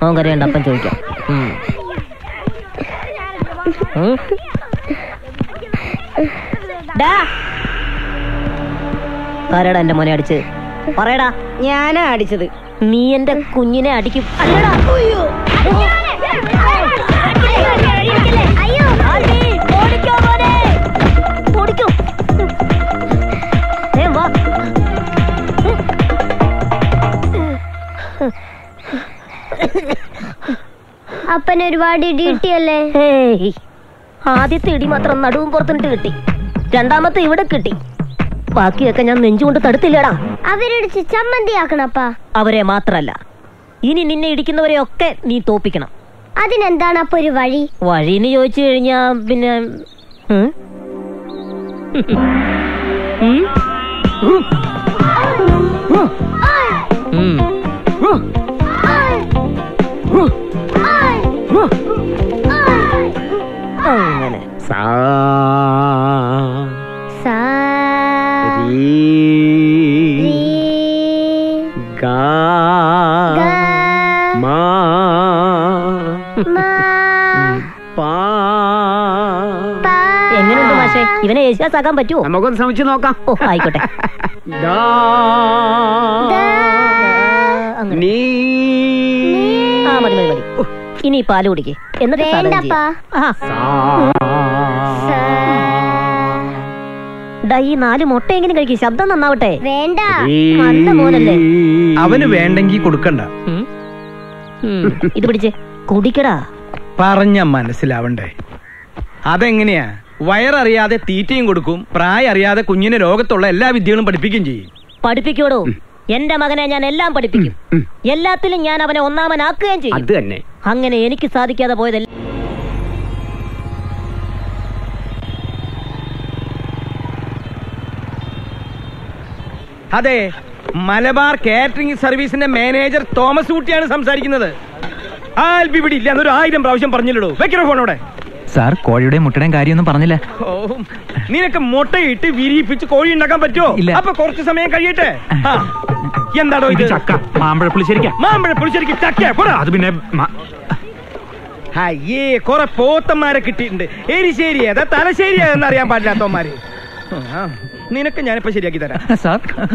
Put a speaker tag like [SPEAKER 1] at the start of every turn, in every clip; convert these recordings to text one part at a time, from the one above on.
[SPEAKER 1] അവൻ കരയണ്ട അപ്പം ചോദിക്കാം ഉം. ഉം. ഡാ. ആരാടാ എന്റെ മോനെ അടിച്ചത് പറയടാ
[SPEAKER 2] ഞാനാ അടിച്ചത്
[SPEAKER 1] നീ എന്റെ കുഞ്ഞിനെ അടിക്കും അല്ലടാ അയ്യോ. ആൽബി, ഓടിക്കോ മോനെ. ഓടിക്കോ. ഏ, വാ.
[SPEAKER 3] അപ്പൻ ഒരുപാട് ഇടി കിട്ടിയല്ലേ
[SPEAKER 1] ഹേയ്. ആദ്യത്തെ ഇടി മാത്രം നടുവും പുറത്തിട്ട് കിട്ടി രണ്ടാമത്തെ ഇവിടെ കിട്ടി ബാക്കിയൊക്കെ ഞാൻ നെഞ്ചുകൊണ്ട് തടുത്തില്ലടാ
[SPEAKER 3] അവരിടിച്ച് ചമ്മന്തിയാക്കണപ്പാ
[SPEAKER 1] അവരെ മാത്രല്ല ഇനി നിന്നെ ഇടിക്കുന്നവരെ ഒക്കെ നീ തോപ്പിക്കണം
[SPEAKER 3] അതിനെന്താണ് അപ്പൊ ഒരു വഴി
[SPEAKER 1] വഴിന്ന് ചോദിച്ചു കഴിഞ്ഞാ പിന്നെ ഉം? ഉം? ഉം. അങ്ങനെ
[SPEAKER 4] സാ
[SPEAKER 3] സാ
[SPEAKER 4] രീ
[SPEAKER 3] രീ
[SPEAKER 4] ഗാ
[SPEAKER 3] ഗ
[SPEAKER 4] മാ
[SPEAKER 3] മാ
[SPEAKER 4] പാ
[SPEAKER 3] പാ
[SPEAKER 1] എങ്ങനെയുണ്ട് മാഷേ ഇവനെ യേശുദാസ് ആക്കാൻ പറ്റുമോ
[SPEAKER 4] നമുക്കൊന്ന് ശ്രമിച്ചു നോക്കാം
[SPEAKER 1] ഓ ആയിക്കോട്ടെ
[SPEAKER 4] ദാ
[SPEAKER 3] ദ
[SPEAKER 1] അങ്ങനെ
[SPEAKER 4] നീ
[SPEAKER 1] ആ മതി മതി മതി ഇനി ഈ പാല് കുടിക്കേ എന്നിട്ട് സാധനം
[SPEAKER 3] വേണ്ടപ്പാ.
[SPEAKER 1] ചെയ്യാം. ആ
[SPEAKER 4] സാ
[SPEAKER 3] സാ
[SPEAKER 1] ഡാ ഈ നാല് മുട്ടയെങ്കിലും കഴിക്കും ശബ്ദം നന്നാവട്ടെ
[SPEAKER 3] വേണ്ട
[SPEAKER 4] രീ
[SPEAKER 1] നല്ല മോനല്ലേ?
[SPEAKER 5] അവന് വേണ്ടെങ്കിൽ കൊടുക്കണ്ട
[SPEAKER 1] ഉം. ഉം. ഇത് പിടിച്ചേ കുടിക്കടാ
[SPEAKER 5] പറഞ്ഞ മനസ്സിലാവണ്ടേ അതെങ്ങനെയാ വയററിയാതെ തീറ്റയും കൊടുക്കും പ്രായം അറിയാതെ കുഞ്ഞിന് ലോകത്തുള്ള എല്ലാ വിദ്യകളും പഠിപ്പിക്കുകയും ചെയ്യും
[SPEAKER 1] പഠിപ്പിക്കോടോ എന്റെ മകനെ ഞാൻ എല്ലാം പഠിപ്പിക്കും
[SPEAKER 4] ഉം.
[SPEAKER 1] എല്ലാത്തിലും ഞാൻ അവനെ ഒന്നാമനാക്കുകയും ചെയ്യും
[SPEAKER 4] അത് തന്നെ
[SPEAKER 1] അങ്ങനെ എനിക്ക് സാധിക്കാതെ പോയതല്ല
[SPEAKER 5] അതെ മലബാർ കാറ്ററിംഗ് സർവീസിന്റെ മാനേജർ തോമസ് കുട്ടിയാണ് സംസാരിക്കുന്നത് ആൽബി ഇവിടെ ഇല്ല എന്നൊരു ആയിരം പ്രാവശ്യം പറഞ്ഞില്ലടോ വെക്കണോ ഫോണോടെ
[SPEAKER 6] സാർ കോഴിയുടെ മുട്ടയുടെയും കാര്യമൊന്നും പറഞ്ഞില്ല
[SPEAKER 5] ഓ നിനക്ക് മുട്ടയിട്ട് വിരിയിപ്പിച്ച് കോഴി ഉണ്ടാക്കാൻ പറ്റുമോ
[SPEAKER 6] ഇല്ല.
[SPEAKER 5] അപ്പൊ കുറച്ച് സമയം കഴിയട്ടെ ആ. എന്താടോ ഇത്
[SPEAKER 6] ചക്ക മാമ്പഴ പുളിശ്ശേരിക്ക
[SPEAKER 5] മാമ്പഴ പുളിശ്ശേരിക്ക് ചക്ക പോടാ
[SPEAKER 6] അത് പിന്നെ മ-
[SPEAKER 5] അയ്യേ കൊറേ പോത്തന്മാരെ കിട്ടിയിട്ടുണ്ട് എരിശ്ശേരി ഏതാ തലശ്ശേരി ഏതെന്ന് അറിയാൻ പാടില്ലാത്തവന്മാര് ആ, നിനക്ക് ഞാനിപ്പോ ശരിയാക്കി തരാം
[SPEAKER 6] സാർ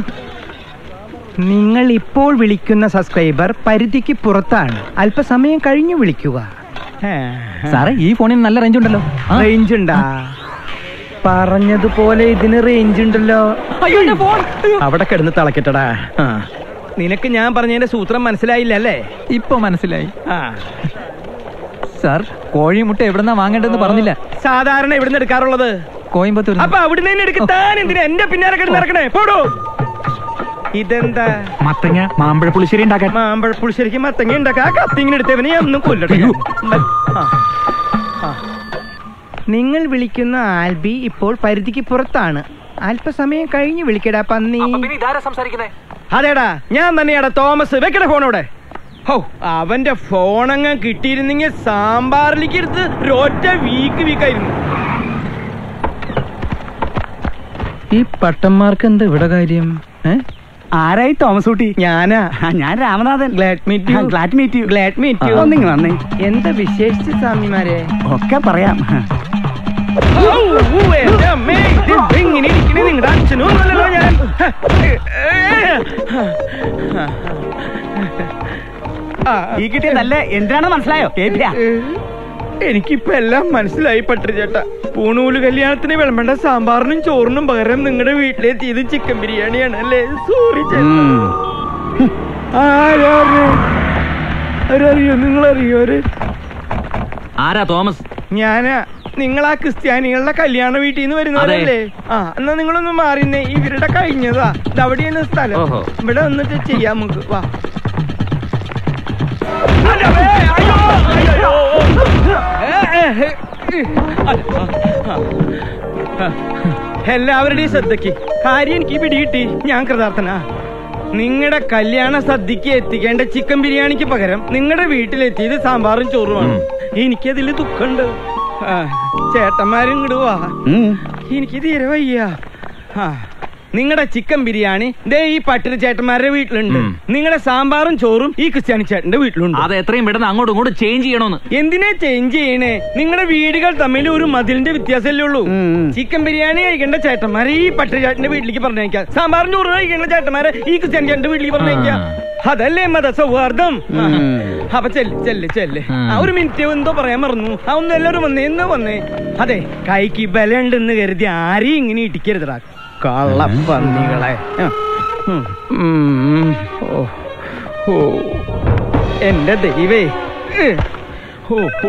[SPEAKER 7] നിങ്ങൾ ഇപ്പോൾ വിളിക്കുന്ന സബ്സ്ക്രൈബർ പരിധിക്ക് പുറത്താണ് അല്പസമയം കഴിഞ്ഞു വിളിക്കുക
[SPEAKER 6] സാറേ ഈ ഫോണിന് നല്ല റേഞ്ച് ഉണ്ടല്ലോ ആ.
[SPEAKER 7] റേഞ്ച് ഉണ്ടാ പറഞ്ഞതുപോലെ ഇതിന് റേഞ്ച് ഉണ്ടല്ലോ
[SPEAKER 5] അവിടെ കിടന്ന് തിളക്കട്ടടാ ആ. നിനക്ക് ഞാൻ പറഞ്ഞതിന്റെ സൂത്രം മനസ്സിലായില്ല അല്ലേ
[SPEAKER 6] ഇപ്പൊ മനസ്സിലായി
[SPEAKER 5] ആ
[SPEAKER 6] സാർ കോഴി മുട്ട എവിടെന്നാ വാങ്ങേണ്ടതെന്ന് പറഞ്ഞില്ല
[SPEAKER 5] സാധാരണ എവിടുന്ന് എടുക്കാറുള്ളത്
[SPEAKER 6] കോയമ്പത്തൂർ
[SPEAKER 5] അപ്പൊ അവിടുന്ന് തന്നെ എടുക്ക് താൻ എന്തിനാ എന്റെ പിന്നാലെ കിടന്ന് നടക്കണേ പോടോ ഇതെന്താ
[SPEAKER 6] മത്തങ്ങ മാമ്പഴ പുളിശ്ശേരി ഉണ്ടാക്കാൻ
[SPEAKER 5] മാമ്പഴ പുളിശ്ശേരിക്ക് മത്തങ്ങ ഉണ്ടാക്കാ കത്തിങ്ങനെ എടുത്തവനെ ഞാൻ ഒന്നും കൊല്ലട്ടെ ഞാൻ. ആ. ആ.
[SPEAKER 7] നിങ്ങൾ വിളിക്കുന്ന ആൽബി ഇപ്പോൾ പരിധിക്ക് പുറത്താണ് അല്പസമയം കഴിഞ്ഞു വിളിക്കടാ പന്നി
[SPEAKER 5] അതേടാ ഞാൻ തന്നെയാടാ തോമസ് വെക്കട ഫോണോടെ ഹോ അവന്റെ ഫോണങ്ങ് കിട്ടിയിരുന്നെങ്കിൽ സാമ്പാറിലേക്ക് എടുത്ത് ഒരൊറ്റ വീക്ക് വീക്കായിരുന്നു
[SPEAKER 7] ഈ പട്ടന്മാർക്ക് എന്താ ഇവിടെ കാര്യം ഏ?
[SPEAKER 4] ആരായി തോമസ് കുട്ടി
[SPEAKER 5] ഞാനാ
[SPEAKER 4] ഞാൻ Ramanathan
[SPEAKER 5] glad meet you
[SPEAKER 4] glad meet you
[SPEAKER 5] glad meet you
[SPEAKER 4] ഒന്നിങ്ങ് വന്നേ
[SPEAKER 7] എന്താ വിശേഷിച്ച് സ്വാമിമാരെ
[SPEAKER 4] ഒക്കെ പറയാം
[SPEAKER 5] എന്റെ അമ്മേ, ഇത് ഇങ്ങനെ ഇരിക്കണേ നിങ്ങളുടെ അച്ഛനും ഒന്നല്ലല്ലോ ഞാൻ ആ,
[SPEAKER 4] ഈ കിട്ടിയ നല്ല എന്തിനാണ് മനസ്സിലായോ കേട്ടിയാ
[SPEAKER 5] എനിക്കിപ്പോ എല്ലാം മനസ്സിലായി പട്ടു ചേട്ടാ പൂണൂല് കല്യാണത്തിന് വിളമ്പേണ്ട സാമ്പാറിനും ചോറിനും പകരം നിങ്ങളുടെ വീട്ടിലെത്തിയത് ചിക്കൻ ബിരിയാണിയാണ് അല്ലേ സോറി ചേട്ടാ ആരറിയോ ആരറിയോ നിങ്ങളറിയോ ഒരു
[SPEAKER 6] ആരാ തോമസ്
[SPEAKER 5] ഞാനാ നിങ്ങൾ ആ ക്രിസ്ത്യാനികളുടെ കല്യാണ വീട്ടിൽ നിന്ന് വരുന്നവരല്ലേ ആ എന്നാ നിങ്ങളൊന്ന് മാറിന്നേ ഇവരുടെ കഴിഞ്ഞതാ ഇതവിടെയാണ് സ്ഥലം
[SPEAKER 6] ഓഹോ.
[SPEAKER 5] ഇവിടെ വന്നിട്ട് ചെയ്യാം നമുക്ക് വാ അല്ലവേ, അയ്യോ, അയ്യോ. ഏ, ഏ, ഏ. എല്ലാവരുടെയും ശ്രദ്ധയ്ക്ക് കാര്യം എനിക്ക് പിടികിട്ടി ഞാൻ കൃതാർത്ഥനാ നിങ്ങളുടെ കല്യാണ സദ്യക്ക് എത്തിക്കേണ്ട ചിക്കൻ ബിരിയാണിക്ക് പകരം നിങ്ങളുടെ വീട്ടിലെത്തിയത് സാമ്പാറും ചോറുമാണ് എനിക്കതിൽ ദുഃഖമുണ്ട് ആ, ചേട്ടന്മാരും ഇങ്ങോട്ട് വാ എനിക്ക് തീരെ വയ്യ ആ നിങ്ങളുടെ ചിക്കൻ ബിരിയാണി ദേ ഈ പട്ടിണി ചേട്ടന്മാരുടെ വീട്ടിലുണ്ട്
[SPEAKER 6] ഉം.
[SPEAKER 5] നിങ്ങളുടെ സാമ്പാറും ചോറും ഈ ക്രിസ്ത്യാനി ചേട്ടന്റെ വീട്ടിലുണ്ട്
[SPEAKER 6] അത് എത്രയും പെട്ടെന്ന് അങ്ങോട്ടും ഇങ്ങോട്ടും ചേഞ്ച് ചെയ്യണമെന്ന്
[SPEAKER 5] എന്തിനാ ചേഞ്ച് ചെയ്യണേ നിങ്ങളുടെ വീടുകൾ തമ്മിൽ ഒരു മതിലിന്റെ വ്യത്യാസമല്ലേ ഉള്ളൂ
[SPEAKER 4] ഉം.
[SPEAKER 5] ചിക്കൻ ബിരിയാണി കഴിക്കേണ്ട ചേട്ടന്മാരെ ഈ പട്ടിണി ചേട്ടന്റെ വീട്ടിലേക്ക് പറഞ്ഞേക്കാം സാമ്പാറും ചോറ് കഴിക്കേണ്ട ചേട്ടന്മാരെ ഈ ക്രിസ്ത്യാനി ചേട്ടന്റെ വീട്ടിലേക്ക് പറഞ്ഞേക്കാം അതല്ലേ മത സൗഹാർദ്ദം ആ. അപ്പൊ ചെല്ല് ചെല്ല് ചെല്ല്
[SPEAKER 6] ഉം.
[SPEAKER 5] ആ, ഒരു മിനിറ്റ് എന്തോ പറയാൻ മറന്നു ആ ഒന്ന് എല്ലാവരും വന്നേ എന്ന് വന്നേ അതെ കൈക്ക് ബലമുണ്ടെന്ന് കരുതി ആരെയും ഇങ്ങനെ ഇടിക്കരുതടാ കള്ളപ്പന്നികളെ ആ. ഉം. ഉം. ഓ. ഓ. എന്റെ ദൈവേ ഏ. ഓ ഓ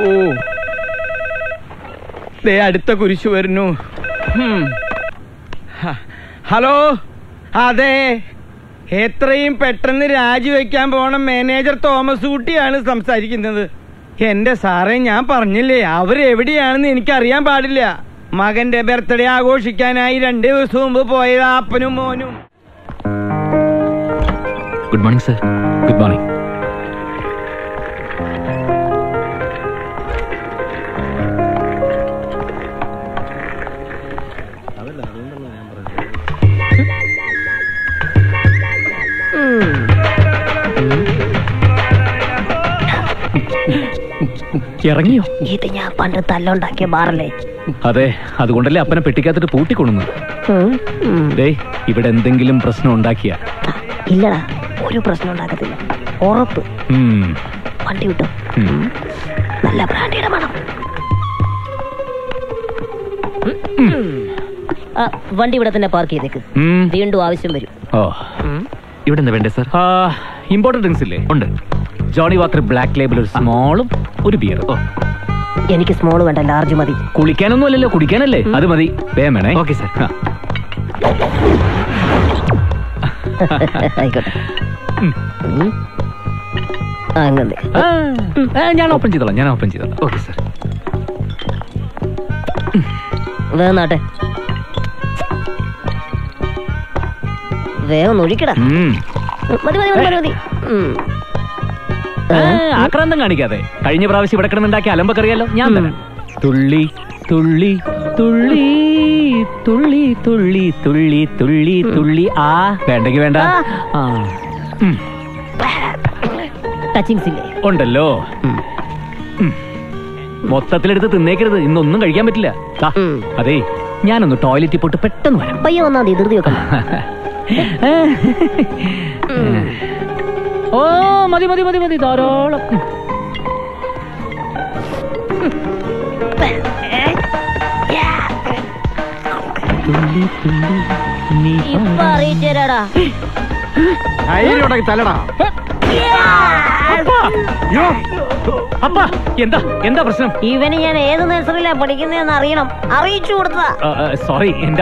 [SPEAKER 5] ദേ അടുത്ത കുരിശു വരുന്നു ഉം. ഹ. ഹലോ അതെ എത്രയും പെട്ടെന്ന് രാജിവെക്കാൻ പോണ മാനേജർ തോമസ് കുട്ടിയാണ് സംസാരിക്കുന്നത് എന്റെ സാറേ ഞാൻ പറഞ്ഞില്ലേ അവരെവിടെയാണെന്ന് എനിക്കറിയാൻ പാടില്ല മകന്റെ ബർത്ത്ഡേ ആഘോഷിക്കാനായി രണ്ട് ദിവസം മുമ്പ് പോയത് അപ്പനും മോനും
[SPEAKER 6] good morning sir good morning ഇറങ്ങിയോ
[SPEAKER 1] ഇത് ഞാൻ പണ്ട് തല്ലുണ്ടാക്കിയ ബാറല്ലേ
[SPEAKER 6] അതെ അതുകൊണ്ടല്ലേ അപ്പനെ പെട്ടിക്കകത്തിട്ട് പൂട്ടിക്കൊണ്ടുന്നു
[SPEAKER 1] ഉം, ഉം.
[SPEAKER 6] ദേ ഇവിടെ എന്തെങ്കിലും പ്രശ്നം ഉണ്ടാക്കിയ
[SPEAKER 1] ഇല്ലടാ ഒരു പ്രശ്നം ഉണ്ടാക്കത്തില്ല ഉറപ്പ് വണ്ടി വിട്ടോ നല്ല ബ്രാൻഡിയുടെ മണം ആ, വണ്ടി ഇവിടെ തന്നെ പാർക്ക് ചെയ്തേക്ക് വീണ്ടും ആവശ്യം വരും
[SPEAKER 6] ഓ ഇവിടെ എന്താ വേണ്ടേ സർ ഇമ്പോർട്ടന്റ് ഡ്രിങ്ക്സ് ഇല്ലേ ഉണ്ട് ജോണി വാക്കർ ബ്ലാക്ക് ലേബിൾ ഒരു സ്മോളും ഒരു ബിയർ ഓ
[SPEAKER 1] എനിക്ക് സ്മോൾ വേണ്ട ലാർജ് മതി
[SPEAKER 6] കുളിക്കാനൊന്നും അല്ലല്ലോ കുടിക്കാനല്ലേ അത് മതി വേഗം വേണേ ഓക്കെ സർ
[SPEAKER 1] ആയിക്കോട്ടെ ഉം. അങ്ങനെ
[SPEAKER 6] ഞാൻ ഓപ്പൺ ചെയ്തോളാം ഞാൻ ഓപ്പൺ ചെയ്തോളാം ഓക്കെ സർ
[SPEAKER 1] വേഗം നാട്ടെ വേഗം ഒഴിക്കടാ മതി മതി മതി മതി മതി ഉം.
[SPEAKER 6] ആക്രാന്തം കാണിക്കാതെ കഴിഞ്ഞ പ്രാവശ്യം ഇവിടെ കിടന്നുണ്ടാക്കിയ അലമ്പക്കറിയാലോ ഞാൻ തരാം തുള്ളി തുള്ളി തുള്ളി തുള്ളി തുള്ളി തുള്ളി തുള്ളി തുള്ളി ആ വേണ്ടെങ്കി വേണ്ട ആ ഉം.
[SPEAKER 1] ടച്ചിങ്സ് ഇല്ലേ
[SPEAKER 6] ഉണ്ടല്ലോ ഉം. മൊത്തത്തിലെടുത്ത് തിന്നേക്കരുത് ഇന്നൊന്നും കഴിക്കാൻ പറ്റില്ല ദാ,
[SPEAKER 1] ഉം.
[SPEAKER 6] അതേ ഞാനൊന്ന് ടോയ്ലറ്റിൽ പോയിട്ട് പെട്ടെന്ന് വരാം
[SPEAKER 1] പയ്യെ വന്നാ മതി ധൃതി വെക്കണം
[SPEAKER 6] ഓ മതി മതി മതി മതി ധാരാളം ഉം. തുള്ളി തുള്ളി നീ
[SPEAKER 1] ഇപ്പൊ അറിയിച്ചേരാടാ
[SPEAKER 4] തലടാ
[SPEAKER 6] അപ്പ എന്താ എന്താ പ്രശ്നം
[SPEAKER 1] ഇവന് ഞാൻ ഏത് നഴ്സറിയിലാ പഠിക്കുന്നതെന്ന് അറിയണം അറിയിച്ചു കൊടുത്തതാ
[SPEAKER 6] സോറി എന്താ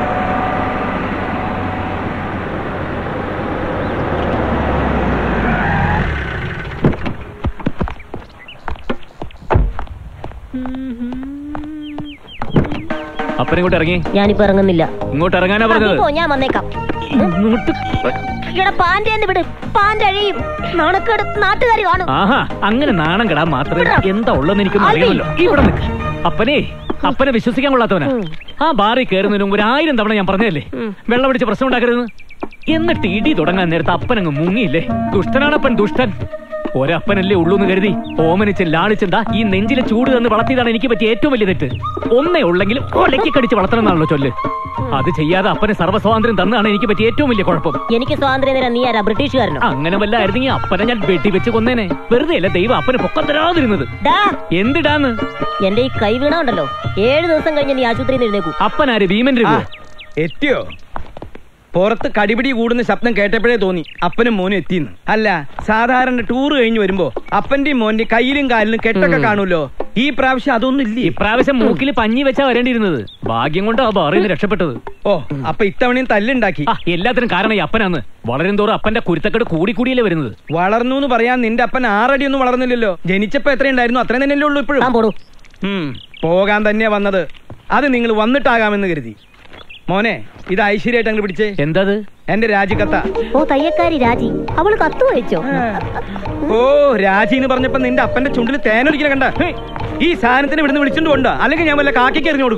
[SPEAKER 6] അപ്പനെ ഇങ്ങോട്ട് ഇറങ്ങി
[SPEAKER 1] ഞാനിപ്പോ ഇറങ്ങുന്നില്ല
[SPEAKER 6] ഇങ്ങോട്ട് ഇറങ്ങാനാ
[SPEAKER 1] ആ, നീ
[SPEAKER 6] പറഞ്ഞത്
[SPEAKER 1] പോ, ഞാൻ വന്നേക്കാം
[SPEAKER 6] ഇങ്ങോട്ട്
[SPEAKER 1] ഇവിടെ പാന്റെ എന്ന് വിട് പാന്റെ അഴിയും നാണക്കേട് നാട്ടുകാർ കാണും
[SPEAKER 6] ആഹാ അങ്ങനെ നാണം കെടാൻ മാത്രമേ എന്താ ഉള്ളതെന്ന് എനിക്കൊന്നും
[SPEAKER 1] ആൽബി.
[SPEAKER 6] അറിയാമല്ലോ ഇവിടെ നിൽക്ക് അപ്പനെ അപ്പനെ വിശ്വസിക്കാൻ കൊള്ളാത്തവനാ
[SPEAKER 1] ഉം.
[SPEAKER 6] ആ ബാറിൽ കയറുന്നതിന് മുമ്പ് ഒരു ആയിരം തവണ ഞാൻ പറഞ്ഞതല്ലേ
[SPEAKER 1] ഉം.
[SPEAKER 6] വെള്ളം പിടിച്ച് പ്രശ്നം ഉണ്ടാക്കരുതെന്ന് എന്നിട്ട് ഇടി തുടങ്ങാൻ നേരത്തെ അപ്പനങ്ങ് മുങ്ങിയില്ലേ ദുഷ്ടനാണപ്പൻ ദുഷ്ടൻ ഒരപ്പനല്ലേ ഉള്ളൂ എന്ന് കരുതി ഓമനിച്ച് ലാളിച്ചെന്താ ഈ നെഞ്ചിലെ ചൂട് തന്ന് വളർത്തിയതാണ് എനിക്ക് പറ്റിയ ഏറ്റവും വലിയ തെറ്റ് ഒന്നേ ഉള്ളെങ്കിലും ഒലക്കി കടിച്ച് വളർത്തണം എന്നാണല്ലോ ചൊല്ല് അത് ചെയ്യാതെ അപ്പനെ സർവ്വസ്വാതന്ത്ര്യം തന്നതാണ് എനിക്ക് പറ്റിയ ഏറ്റവും വലിയ കുഴപ്പം
[SPEAKER 1] എനിക്ക് സ്വാതന്ത്ര്യം തരാൻ നീ ആരാ ബ്രിട്ടീഷുകാരനോ
[SPEAKER 6] അങ്ങനെ വല്ല ആയിരുന്നെങ്കിൽ അപ്പനെ ഞാൻ വെട്ടി വെച്ച് കൊന്നേനെ വെറുതെ അല്ല ദൈവം അപ്പനെ പൊക്കം തരാതിരുന്നത്
[SPEAKER 1] ഡാ
[SPEAKER 6] എന്തിടാന്ന്
[SPEAKER 1] എന്റെ ഈ കൈ വീണ ഉണ്ടല്ലോ ഏഴ് ദിവസം കഴിഞ്ഞ് നീ ആശുപത്രിയിൽ നിന്ന് എഴുന്നേക്കൂ
[SPEAKER 6] അപ്പനാര് ഭീമൻ
[SPEAKER 5] ആ,
[SPEAKER 6] രഘു
[SPEAKER 5] എത്തിയോ പുറത്ത് കടിപിടി കൂടുന്ന ശബ്ദം കേട്ടപ്പോഴേ തോന്നി അപ്പനും മോനും എത്തിന്ന് അല്ല സാധാരണ ടൂർ കഴിഞ്ഞ് വരുമ്പോ അപ്പന്റെയും മോന്റെയും കയ്യിലും കാലിലും കെട്ടൊക്കെ കാണുമല്ലോ ഈ പ്രാവശ്യം അതൊന്നും ഇല്ലേ
[SPEAKER 6] ഇപ്രാവശ്യം മൂക്കിൽ പഞ്ഞി വെച്ചാ വരേണ്ടിയിരുന്നത് ഭാഗ്യം കൊണ്ട് ആ ബാറിൽ നിന്ന് രക്ഷപ്പെട്ടത്
[SPEAKER 5] ഓ അപ്പൊ ഇത്തവണയും തല്ലുണ്ടാക്കി
[SPEAKER 6] ആ എല്ലാത്തിനും കാരണം ഈ അപ്പനാന്ന് വളരും തോറും അപ്പന്റെ കുരുത്തക്കെട് കൂടി കൂടിയല്ലേ വരുന്നത്
[SPEAKER 5] വളർന്നു എന്ന് പറയാൻ നിന്റെ അപ്പൻ ആറടി ഒന്നും വളർന്നില്ലല്ലോ ജനിച്ചപ്പോ എത്രയുണ്ടായിരുന്നു അത്രയും തന്നെയല്ലേ ഉള്ളൂ ഇപ്പോഴും
[SPEAKER 1] താൻ പോടൂ
[SPEAKER 5] ഉം, പോകാൻ തന്നെയാ വന്നത് അത് നിങ്ങൾ വന്നിട്ടാകാമെന്ന് കരുതി മോനെ ഇത് ഐശ്വര്യമായിട്ട് അങ്ങ് പിടിച്ചേ
[SPEAKER 6] എന്തത്
[SPEAKER 5] എന്റെ രാജിക്കത്ത
[SPEAKER 1] ഓ തയ്യക്കാരി രാജി അവള് കത്ത് വായിച്ചോ
[SPEAKER 5] ഓ രാജി എന്ന് പറഞ്ഞപ്പോ നിന്റെ അപ്പന്റെ ചുണ്ടിൽ തേനൊലിക്കണ കണ്ട ഹേ, ഈ സാധനത്തിന് ഇവിടുന്ന് വിളിച്ചോണ്ട് കൊണ്ട അല്ലെങ്കിൽ ഞാൻ വല്ല കാക്കിക്ക് എറിഞ്ഞു കൊടുക്കും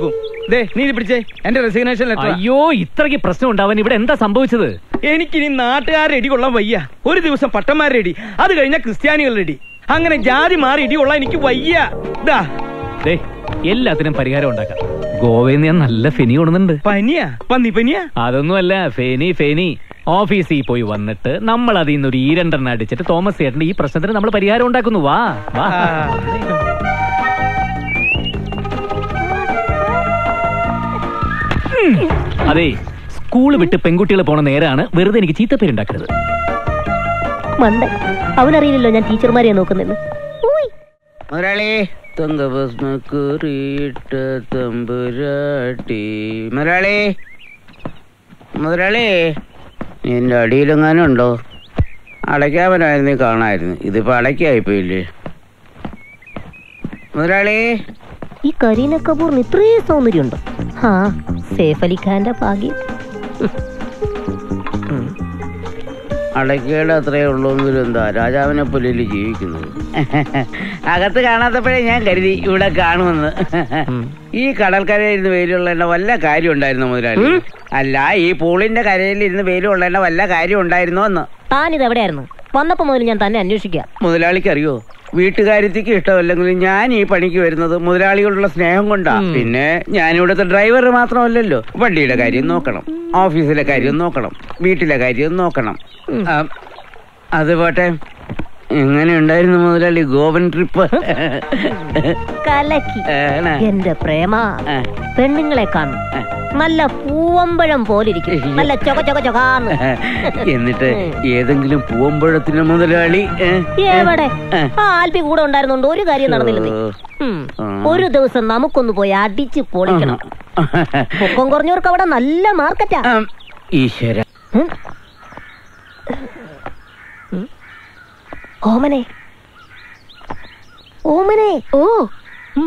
[SPEAKER 5] ദേ നീ ഇത് പിടിച്ചേ എന്റെ റെസിഗ്നേഷൻ ലെറ്റർ
[SPEAKER 6] അയ്യോ ഇത്രയ്ക്ക് പ്രശ്നം ഉണ്ടാവാൻ ഇവിടെ എന്താ സംഭവിച്ചത്
[SPEAKER 5] എനിക്കിനി നാട്ടുകാരെ ഇടി കൊള്ളാൻ വയ്യ ഒരു ദിവസം പട്ടന്മാരുടെ ഇടി അത് കഴിഞ്ഞാൽ ക്രിസ്ത്യാനികളുടെ ഇടി അങ്ങനെ ജാതി മാറി ഇടി കൊള്ളാൻ എനിക്ക് വയ്യ ദാ
[SPEAKER 6] ദേ എല്ലാത്തിനും പരിഹാരം ഉണ്ടാക്കാം ഗോവയിൽ നിന്ന് ഞാൻ നല്ല ഫെനി കൊണ്ടുന്നുണ്ട്
[SPEAKER 5] പനിയാ പന്നി പനിയാ
[SPEAKER 6] അതൊന്നുമല്ല ഫെനി ഫെനി ഓഫീസിൽ പോയി വന്നിട്ട് നമ്മൾ അതിൽ നിന്ന് ഒരു ഈരണ്ടെണ്ണ അടിച്ചിട്ട് തോമസ് ചേട്ടന്റെ ഈ പ്രശ്നത്തിന് നമ്മൾ പരിഹാരം ഉണ്ടാക്കുന്നു വാ വാ
[SPEAKER 5] ആ.
[SPEAKER 6] അതെ സ്കൂൾ വിട്ട് പെൺകുട്ടികൾ പോണ നേരാണ് വെറുതെ എനിക്ക് ചീത്തപ്പേരുണ്ടാക്കരുത്
[SPEAKER 1] മണ്ട അവനറിയില്ലല്ലോ ഞാൻ ടീച്ചർമാരെയാ നോക്കുന്നെന്ന് ഊയ്.
[SPEAKER 2] മുരളി തുങ്കഭസ്മക്കുറിയിട്ട തമ്പുരാട്ടി മുരളി മുരളി നിന്റെ അടിയിലെങ്ങാനും ഉണ്ടോ അടയ്ക്കാമനായിരുന്നു കാണായിരുന്നു ഇതിപ്പോ അടയ്ക്കായിപ്പോയില്ലേ മുരളി
[SPEAKER 1] ഈ കരീന കപൂറിന് ഇത്രയും സൗന്ദര്യമുണ്ടോ ഹാ സേഫ് അലി ഖാന്റെ ഭാഗ്യം
[SPEAKER 2] അടയ്ക്കയുടെ അത്രേ ഉള്ളൂങ്കിലും എന്താ രാജാവിനെ പോലെയല്ലേ ജീവിക്കുന്നത് അകത്ത് കാണാത്തപ്പോഴേ ഞാൻ കരുതി ഇവിടെ കാണുമെന്ന് ഈ കടൽക്കരയിൽ ഇരുന്ന് വെയിലുള്ളതിന്റെ വല്ല കാര്യം ഉണ്ടായിരുന്നു മുതലാളി അല്ല ഈ പൂളിന്റെ കരയിൽ ഇരുന്ന് വെയിലുള്ളതിന്റെ വല്ല കാര്യം ഉണ്ടായിരുന്നോ എന്ന്
[SPEAKER 1] താനിത് എവിടെയായിരുന്നു വന്നപ്പോ മുതൽ ഞാൻ തന്നെ അന്വേഷിക്കുക
[SPEAKER 2] മുതലാളിക്ക് അറിയോ വീട്ടുകാര്യത്തിക്ക് ഇഷ്ടമല്ലെങ്കിലും ഞാൻ ഈ പണിക്ക് വരുന്നത് മുതലാളികളുടെ സ്നേഹം കൊണ്ടാ പിന്നെ ഞാൻ ഇവിടുത്തെ ഡ്രൈവർ മാത്രമല്ലല്ലോ വണ്ടിയുടെ കാര്യം നോക്കണം ഓഫീസിലെ കാര്യം നോക്കണം വീട്ടിലെ കാര്യം നോക്കണം ആ, അത് പോട്ടെ എങ്ങനെ ഉണ്ടായിരുന്നു മുതലാളി ഗോവൻ ട്രിപ്പ്
[SPEAKER 1] കലക്കി
[SPEAKER 2] ആണ്.
[SPEAKER 1] എന്റെ പ്രേമ
[SPEAKER 2] ആ.
[SPEAKER 1] പെണ്ണുങ്ങളെ കാണും നല്ല പൂവമ്പഴം പോലിരിക്കും നല്ല ചൊക ചൊക ചൊകാന്ന്
[SPEAKER 2] എന്നിട്ട് ഏതെങ്കിലും പൂവമ്പഴത്തിന് മുതലാളി ഏ?
[SPEAKER 1] എവിടെ
[SPEAKER 2] ആ.
[SPEAKER 1] ആ ആൽബി കൂടെ ഉണ്ടായിരുന്നോണ്ട് ഒരു കാര്യം നടന്നില്ലെന്നേ ഉം.
[SPEAKER 2] ആ.
[SPEAKER 1] ഒരു ദിവസം നമുക്കൊന്ന് പോയി അടിച്ച് പൊളിക്കണം പൊക്കം കുറഞ്ഞവർക്ക് അവിടെ നല്ല മാർക്കറ്റാ
[SPEAKER 2] ആം, ഈശ്വര
[SPEAKER 1] ഉം. ഉം. ഓമനെ ഓമനെ
[SPEAKER 8] ഓ
[SPEAKER 1] ഉം.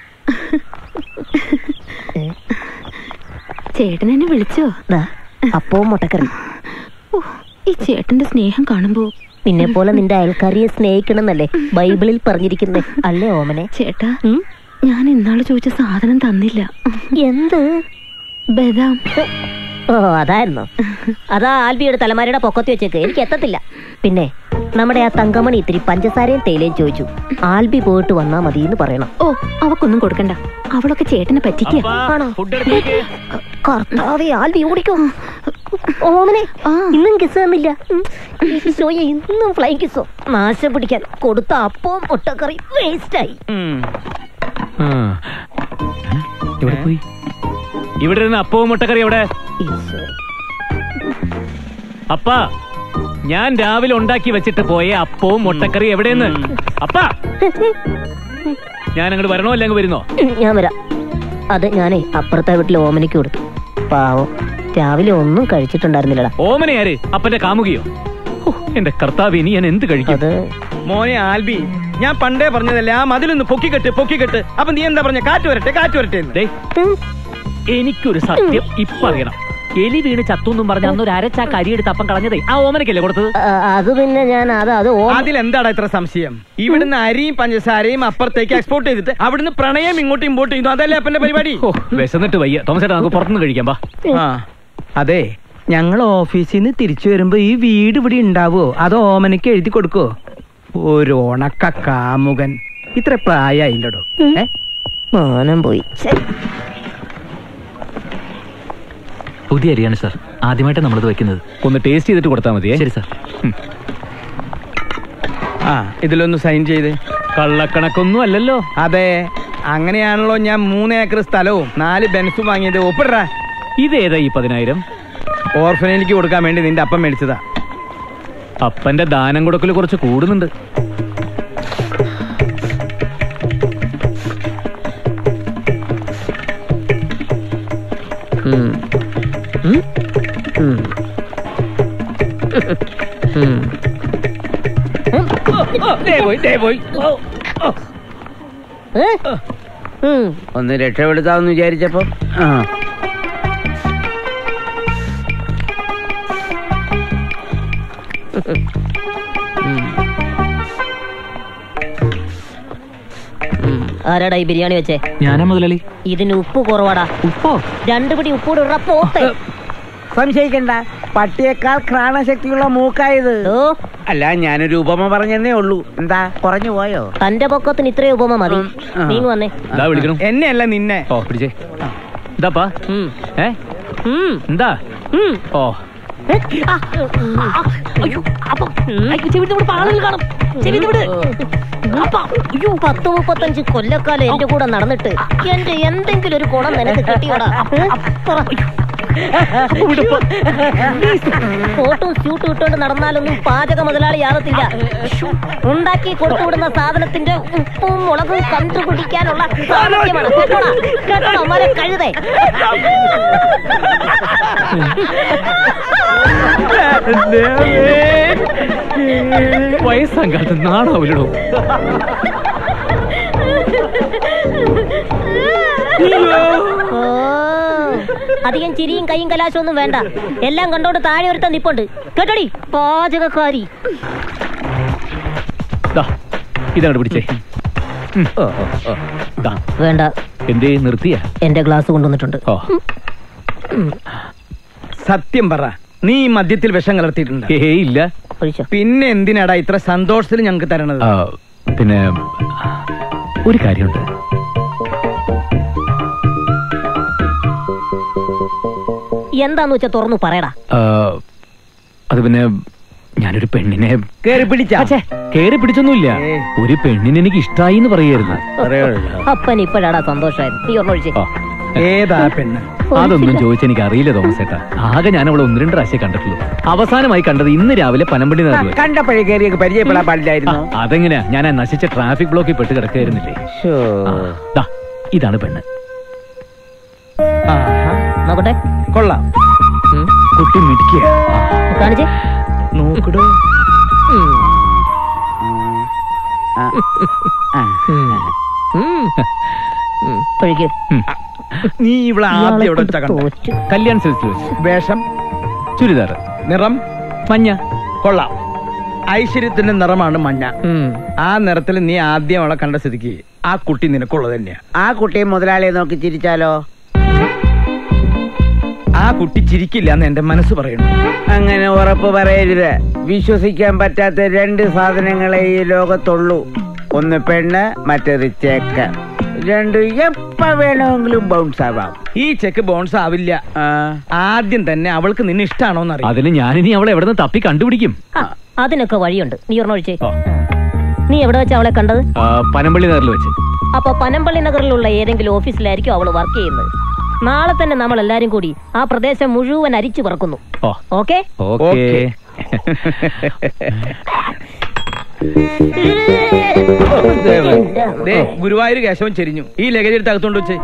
[SPEAKER 1] ഏ,
[SPEAKER 8] ചേട്ടൻ എന്നെ വിളിച്ചോ
[SPEAKER 1] ദാ, അപ്പവും മുട്ടക്കറി
[SPEAKER 8] ഓ, ഈ ചേട്ടന്റെ സ്നേഹം കാണുമ്പോ
[SPEAKER 1] നിന്നെ പോലെ നിന്റെ അയൽക്കാരിയെ സ്നേഹിക്കണമെന്നല്ലേ ബൈബിളിൽ പറഞ്ഞിരിക്കുന്നേ അല്ലേ ഓമനെ
[SPEAKER 8] ചേട്ടാ
[SPEAKER 1] ഉം?
[SPEAKER 8] ഞാൻ ഇന്നാള് ചോദിച്ച സാധനം തന്നില്ല
[SPEAKER 1] എന്ത്
[SPEAKER 8] ബദാം
[SPEAKER 1] ഓ അതായിരുന്നു അതാ ആൽബിയുടെ തലമാരയുടെ പൊക്കത്തി വെച്ചേക്ക് എനിക്ക് എത്തത്തില്ല പിന്നെ നമ്മുടെ ആ തങ്കമണി ഇത്തിരി പഞ്ചസാരയും തേയിലയും ചോദിച്ചു ആൽബി പോയിട്ട് വന്നാ മതി എന്ന് പറയണം
[SPEAKER 8] ഓ അവക്കൊന്നും കൊടുക്കണ്ട അവളൊക്കെ ചേട്ടനെ പറ്റിക്കുക
[SPEAKER 6] അപ്പാ,
[SPEAKER 1] ആണോ?
[SPEAKER 6] ഫുഡ് എടുത്തേക്ക്.
[SPEAKER 1] കർത്താവേ ആൽബി ഓടിക്കോ ഓമനെ
[SPEAKER 8] ആ.
[SPEAKER 1] ഇന്നും കിസ് തന്നില്ല ഉം. ഈശോയെ ഇന്നും ഫ്ലൈ കിസോ നാശം പിടിക്കാൻ കൊടുത്ത അപ്പവും മുട്ടക്കറി വേസ്റ്റായി
[SPEAKER 5] ഉം.
[SPEAKER 6] ആ. ഏ? എവിടെ പോയി ഇവിടെ ഇരുന്ന് അപ്പവും മുട്ടക്കറി എവിടെ
[SPEAKER 1] ഈശോ
[SPEAKER 6] അപ്പാ ഞാൻ രാവിലെ ഉണ്ടാക്കി വെച്ചിട്ട് പോയ അപ്പവും മുട്ടക്കറി എവിടെയെന്ന് അപ്പാ ഞാൻ അങ്ങോട്ട് വരണോ അല്ലെ അങ്ങ് വരുന്നോ
[SPEAKER 1] ഞാൻ വരാം അത് ഞാനേ അപ്പുറത്തെ വീട്ടിലെ ഓമനയ്ക്ക് കൊടുത്തു പാവം രാവിലെ ഒന്നും കഴിച്ചിട്ടുണ്ടായിരുന്നില്ലടാ
[SPEAKER 6] ഓമനയാര് അപ്പന്റെ കാമുകിയോ ഓ, എന്റെ കർത്താവ് ഇനി ഞാൻ എന്ത് കഴിക്കും
[SPEAKER 1] അത്
[SPEAKER 5] മോനെ ആൽബി ഞാൻ പണ്ടേ പറഞ്ഞതല്ലേ ആ മതിലൊന്ന് പൊക്കിക്കെട്ട് പൊക്കിക്കെട്ട് അപ്പൊ നീ എന്താ പറഞ്ഞ കാറ്റ് വരട്ടെ കാറ്റ് വരട്ടെ എന്ന്.
[SPEAKER 6] ദേ,
[SPEAKER 1] ഉം.
[SPEAKER 6] എനിക്കൊരു സത്യം ഇപ്പൊ അറിയണം എലി വീണ് ചത്തൊന്നും പറഞ്ഞ അന്നൊരു അരച്ചാക്ക് അരിയെടുത്ത് അപ്പം കളഞ്ഞതേ ആ ഓമനക്കല്ലേ കൊടുത്തത്
[SPEAKER 1] ആ, അത് പിന്നെ ഞാൻ അത് അത് ഓമ
[SPEAKER 5] അതിലെന്താടാ ഇത്ര സംശയം ഇവിടുന്ന് അരിയും പഞ്ചസാരയും അപ്പുറത്തേക്ക് എക്സ്പോർട്ട് ചെയ്തിട്ട് അവിടുന്ന് പ്രണയം ഇങ്ങോട്ട് ഇമ്പോർട്ട് ചെയ്യുന്നു അതല്ലേ അപ്പന്റെ പരിപാടി
[SPEAKER 6] ഓ വിശന്നിട്ട് വയ്യ തോമസ് ചേട്ടാ നമുക്ക് പുറത്തുനിന്ന് കഴിക്കാം ബാ
[SPEAKER 7] ആ അതെ ഞങ്ങൾ ഓഫീസിൽ നിന്ന് തിരിച്ചു വരുമ്പോ ഈ വീട് ഇവിടെ ഉണ്ടാവോ അതോ ഓമനയ്ക്ക് എഴുതി കൊടുക്കോ ഒരു ഉണക്ക കാമുകൻ ഇത്ര പ്രായമായില്ലടോ ഏ
[SPEAKER 1] മാനം പോയി ഛെ.
[SPEAKER 9] പുതിയ അരിയാണ് സാർ ആദ്യമായിട്ട് നമ്മളിത് വെക്കുന്നത്
[SPEAKER 6] ഒന്ന് ടേസ്റ്റ് ചെയ്തിട്ട് കൊടുത്താൽ മതിയേ
[SPEAKER 9] ശരി സാർ
[SPEAKER 5] ആ ഇതിലൊന്ന് സൈൻ ചെയ്ത്
[SPEAKER 6] കള്ളക്കണക്കൊന്നും അല്ലല്ലോ
[SPEAKER 5] അതെ അങ്ങനെയാണല്ലോ ഞാൻ മൂന്ന് ഏക്കർ സ്ഥലവും നാല് ബെൻസും വാങ്ങിയത് ഒപ്പിടറാ
[SPEAKER 6] ഇതേതാ ഈ പതിനായിരം
[SPEAKER 5] ഓർഫനേജിക്ക് കൊടുക്കാൻ വേണ്ടി നിന്റെ അപ്പം മേടിച്ചതാ
[SPEAKER 6] അപ്പന്റെ ദാനം കൊടുക്കൽ കുറച്ച് കൂടുന്നുണ്ട്
[SPEAKER 1] ഉം. ഉം? ഉം. ഉം. ഏ? ഉം.
[SPEAKER 2] ഒന്ന് രക്ഷപ്പെടുത്താമെന്ന് വിചാരിച്ചപ്പോ ആ
[SPEAKER 1] ഉം. ആരാടാ ഈ ബിരിയാണി വെച്ചേ
[SPEAKER 9] ഞാനാ മുതലാളി
[SPEAKER 1] ഇതിന് ഉപ്പ് കുറവാടാ
[SPEAKER 9] ഉപ്പോ
[SPEAKER 1] രണ്ടു പിടി ഉപ്പോട് ഇട പോത്തെ
[SPEAKER 2] സംശയിക്കണ്ട പട്ടിയേക്കാൾ ഘ്രാണശക്തിയുള്ള മൂക്കായത്
[SPEAKER 1] ഓ
[SPEAKER 2] അല്ല ഞാനൊരു ഉപമ പറഞ്ഞെന്നേ ഉള്ളൂ എന്താ കുറഞ്ഞു പോയോ
[SPEAKER 1] തന്റെ പൊക്കത്തിന് ഇത്രയും ഉപമ മതി
[SPEAKER 2] ആ.
[SPEAKER 1] നീങ്ങ് വന്നേ
[SPEAKER 6] ഇതാ വിളിക്കണം
[SPEAKER 4] എന്നെ അല്ല നിന്നെ
[SPEAKER 6] ഓ പിടിച്ചേ എന്താപ്പാ
[SPEAKER 1] ഉം.
[SPEAKER 6] ഏ
[SPEAKER 1] ഉം.
[SPEAKER 6] എന്താ
[SPEAKER 1] ഉം.
[SPEAKER 6] ഓ
[SPEAKER 1] ഏ? ആ. അയ്യോ, അപ്പം. അയ്യോ, ചെവിടുന്ന് ഇവിടെ പാളുകൾ കാണും. ചെവിടുന്ന് വിട്. അപ്പ, അയ്യോ, പത്ത് മുപ്പത്തഞ്ച് കൊല്ലക്കാലം എന്റെ കൂടെ നടന്നിട്ട് എന്റെ എന്തെങ്കിലും ഒരു ഗുണം നിനക്ക് കിട്ടിയോടാ ഏ? പറ. കോട്ടും സ്യൂട്ടും ഇട്ടോണ്ട് നടന്നാലൊന്നും പാചക മുതലാളിയാകത്തില്ല ഉണ്ടാക്കി കൊടുത്തുവിടുന്ന സാധനത്തിന്റെ ഉപ്പും മുളകും കണ്ടുപിടിക്കാനുള്ള സാമർഥ്യമാണ് കേട്ടോടാ കേട്ടോടാ മര കഴുതേ
[SPEAKER 6] വയസ്സാം കാലത്ത് നാണാവില്ലടോ
[SPEAKER 1] ഓ അധികം ചിരിയും കൈയും കലാശം ഒന്നും വേണ്ട എല്ലാം കണ്ടോണ്ട് താഴെ ഒരുത്തൻ നിപ്പുണ്ട് കേട്ടോടി പാചകക്കാരി
[SPEAKER 6] ദാ ഇതാണ് പിടിച്ചേ ഉം. ദാ,
[SPEAKER 1] വേണ്ട
[SPEAKER 6] എന്തേ നിർത്തിയ
[SPEAKER 1] എന്റെ ഗ്ലാസ് കൊണ്ടുവന്നിട്ടുണ്ട്
[SPEAKER 6] ഓ
[SPEAKER 4] സത്യം പറ നീ ഈ മദ്യത്തിൽ വിഷം കലർത്തിയിട്ടുണ്ട്
[SPEAKER 6] ഏ ഇല്ല
[SPEAKER 1] ഒഴിച്ചോ
[SPEAKER 4] പിന്നെ എന്തിനാടാ ഇത്ര സന്തോഷത്തിൽ ഞങ്ങൾക്ക് തരണത്
[SPEAKER 6] ആ, പിന്നെ ഒരു കാര്യമുണ്ട്
[SPEAKER 1] എന്താന്ന് വെച്ചാ തുറന്നു പറയടാ
[SPEAKER 6] ആ, അത് പിന്നെ ഞാനൊരു പെണ്ണിനെ
[SPEAKER 4] കേറി പിടിച്ച
[SPEAKER 6] അച്ഛേ, കേറി പിടിച്ചൊന്നുമില്ല
[SPEAKER 4] ഏയ്.
[SPEAKER 6] ഒരു പെണ്ണിനെ എനിക്ക് ഇഷ്ടായി എന്ന് പറയായിരുന്നു
[SPEAKER 1] അപ്പൻ ഇപ്പോഴാടാ സന്തോഷമായത് നീ ഒരെണ്ണം ഒഴിച്ചേ
[SPEAKER 6] ആ,
[SPEAKER 4] ഏതാ പെണ്ണ്
[SPEAKER 6] അതൊന്നും ചോദിച്ച എനിക്ക് അറിയില്ല തോമസ് ഏട്ടാ ആകെ ഞാൻ അവളെ ഒന്ന് രണ്ട് പ്രാവശ്യം കണ്ടിട്ടുള്ളൂ അവസാനമായി കണ്ടത് ഇന്ന് രാവിലെ പനമ്പള്ളി നടന്നു
[SPEAKER 2] കണ്ടപ്പോഴേ കയറിയൊക്കെ പരിചയപ്പെടാൻ പാടില്ലായിരുന്നു
[SPEAKER 6] അതെങ്ങനെയാ ഞാൻ ആ നശിച്ച ട്രാഫിക് ബ്ലോക്കിൽ പെട്ട് കിടക്കുകയായിരുന്നില്ലേ
[SPEAKER 2] ശോ.
[SPEAKER 6] ആ, ദാ, ഇതാണ് പെണ്ണ്
[SPEAKER 4] ആഹാ.
[SPEAKER 1] നോക്കട്ടെ
[SPEAKER 4] കൊള്ളാം
[SPEAKER 1] ഉം.
[SPEAKER 4] കുട്ടി മിടിക്കുക
[SPEAKER 1] കാണിച്ചേ
[SPEAKER 4] നോക്കടോ
[SPEAKER 1] ഉം.
[SPEAKER 2] ആ. ആ.
[SPEAKER 1] ഉം. ഉം. ഒഴിക്ക്.
[SPEAKER 4] നീ ഇവിടെ ആദ്യം
[SPEAKER 1] ഇയാളെ
[SPEAKER 4] എവിടെ
[SPEAKER 1] കൊണ്ട്
[SPEAKER 4] വെച്ചാ കണ്ടേ?
[SPEAKER 1] തോറ്റു.
[SPEAKER 6] കല്യാൺ സിൽസിൽ വെച്ച്
[SPEAKER 4] വേഷം
[SPEAKER 6] ചുരിദാർ
[SPEAKER 4] നിറം
[SPEAKER 6] മഞ്ഞ
[SPEAKER 4] കൊള്ളാം ഐശ്വര്യത്തിന്റെ നിറമാണ് മഞ്ഞ
[SPEAKER 1] ഉം.
[SPEAKER 4] ആ നിറത്തിൽ നീ ആദ്യം അവളെ കണ്ട സ്ഥിതിക്ക് ആ കുട്ടി നിനക്കുള്ളത് തന്നെയാ
[SPEAKER 2] ആ കുട്ടിയെ മുതലാളിയെ നോക്കി ചിരിച്ചാലോ
[SPEAKER 4] ആ കുട്ടി ചിരിക്കില്ല എന്ന് എന്റെ മനസ്സ് പറയുന്നു
[SPEAKER 2] അങ്ങനെ ഉറപ്പ് പറയരുത് വിശ്വസിക്കാൻ പറ്റാത്ത രണ്ട് സാധനങ്ങളെ ഈ ലോകത്തുള്ളൂ ഒന്ന് പെണ്ണ് മറ്റേത് ചേക്ക രണ്ട് എപ്പ വേണമെങ്കിലും ബൗൺസ് ആവാം
[SPEAKER 4] ഈ ചെക്ക് ബോൺസ് ആവില്ല
[SPEAKER 2] ആ,
[SPEAKER 4] ആദ്യം തന്നെ അവൾക്ക് നിന്നെ ഇഷ്ടാണോ എന്നറിയാം
[SPEAKER 6] അതിന് ഞാനിനി അവളെ എവിടെ നിന്ന് തപ്പി കണ്ടുപിടിക്കും
[SPEAKER 1] ആ, അതിനൊക്കെ വഴിയുണ്ട് നീ ഒരെണ്ണം ഒഴിച്ചേ
[SPEAKER 6] ഓ.
[SPEAKER 1] നീ എവിടെ വെച്ചാ അവളെ കണ്ടത്
[SPEAKER 6] ആ, പനമ്പള്ളി നഗറിൽ വെച്ച്
[SPEAKER 1] അപ്പൊ പനമ്പള്ളി നഗറിലുള്ള ഏതെങ്കിലും ഓഫീസിലായിരിക്കും അവള് വർക്ക് ചെയ്യുന്നത് നാളെ തന്നെ നമ്മൾ എല്ലാരും കൂടി ആ പ്രദേശം മുഴുവൻ അരിച്ചു പറക്കുന്നു
[SPEAKER 6] ഓ
[SPEAKER 1] ഓക്കെ
[SPEAKER 6] ഓക്കേ
[SPEAKER 4] ദേ ഗുരുവായൂർ കേശവൻ ചെരിഞ്ഞു ഈ ലഗേജ് എടുത്ത് അകത്തോണ്ട് വെച്ച്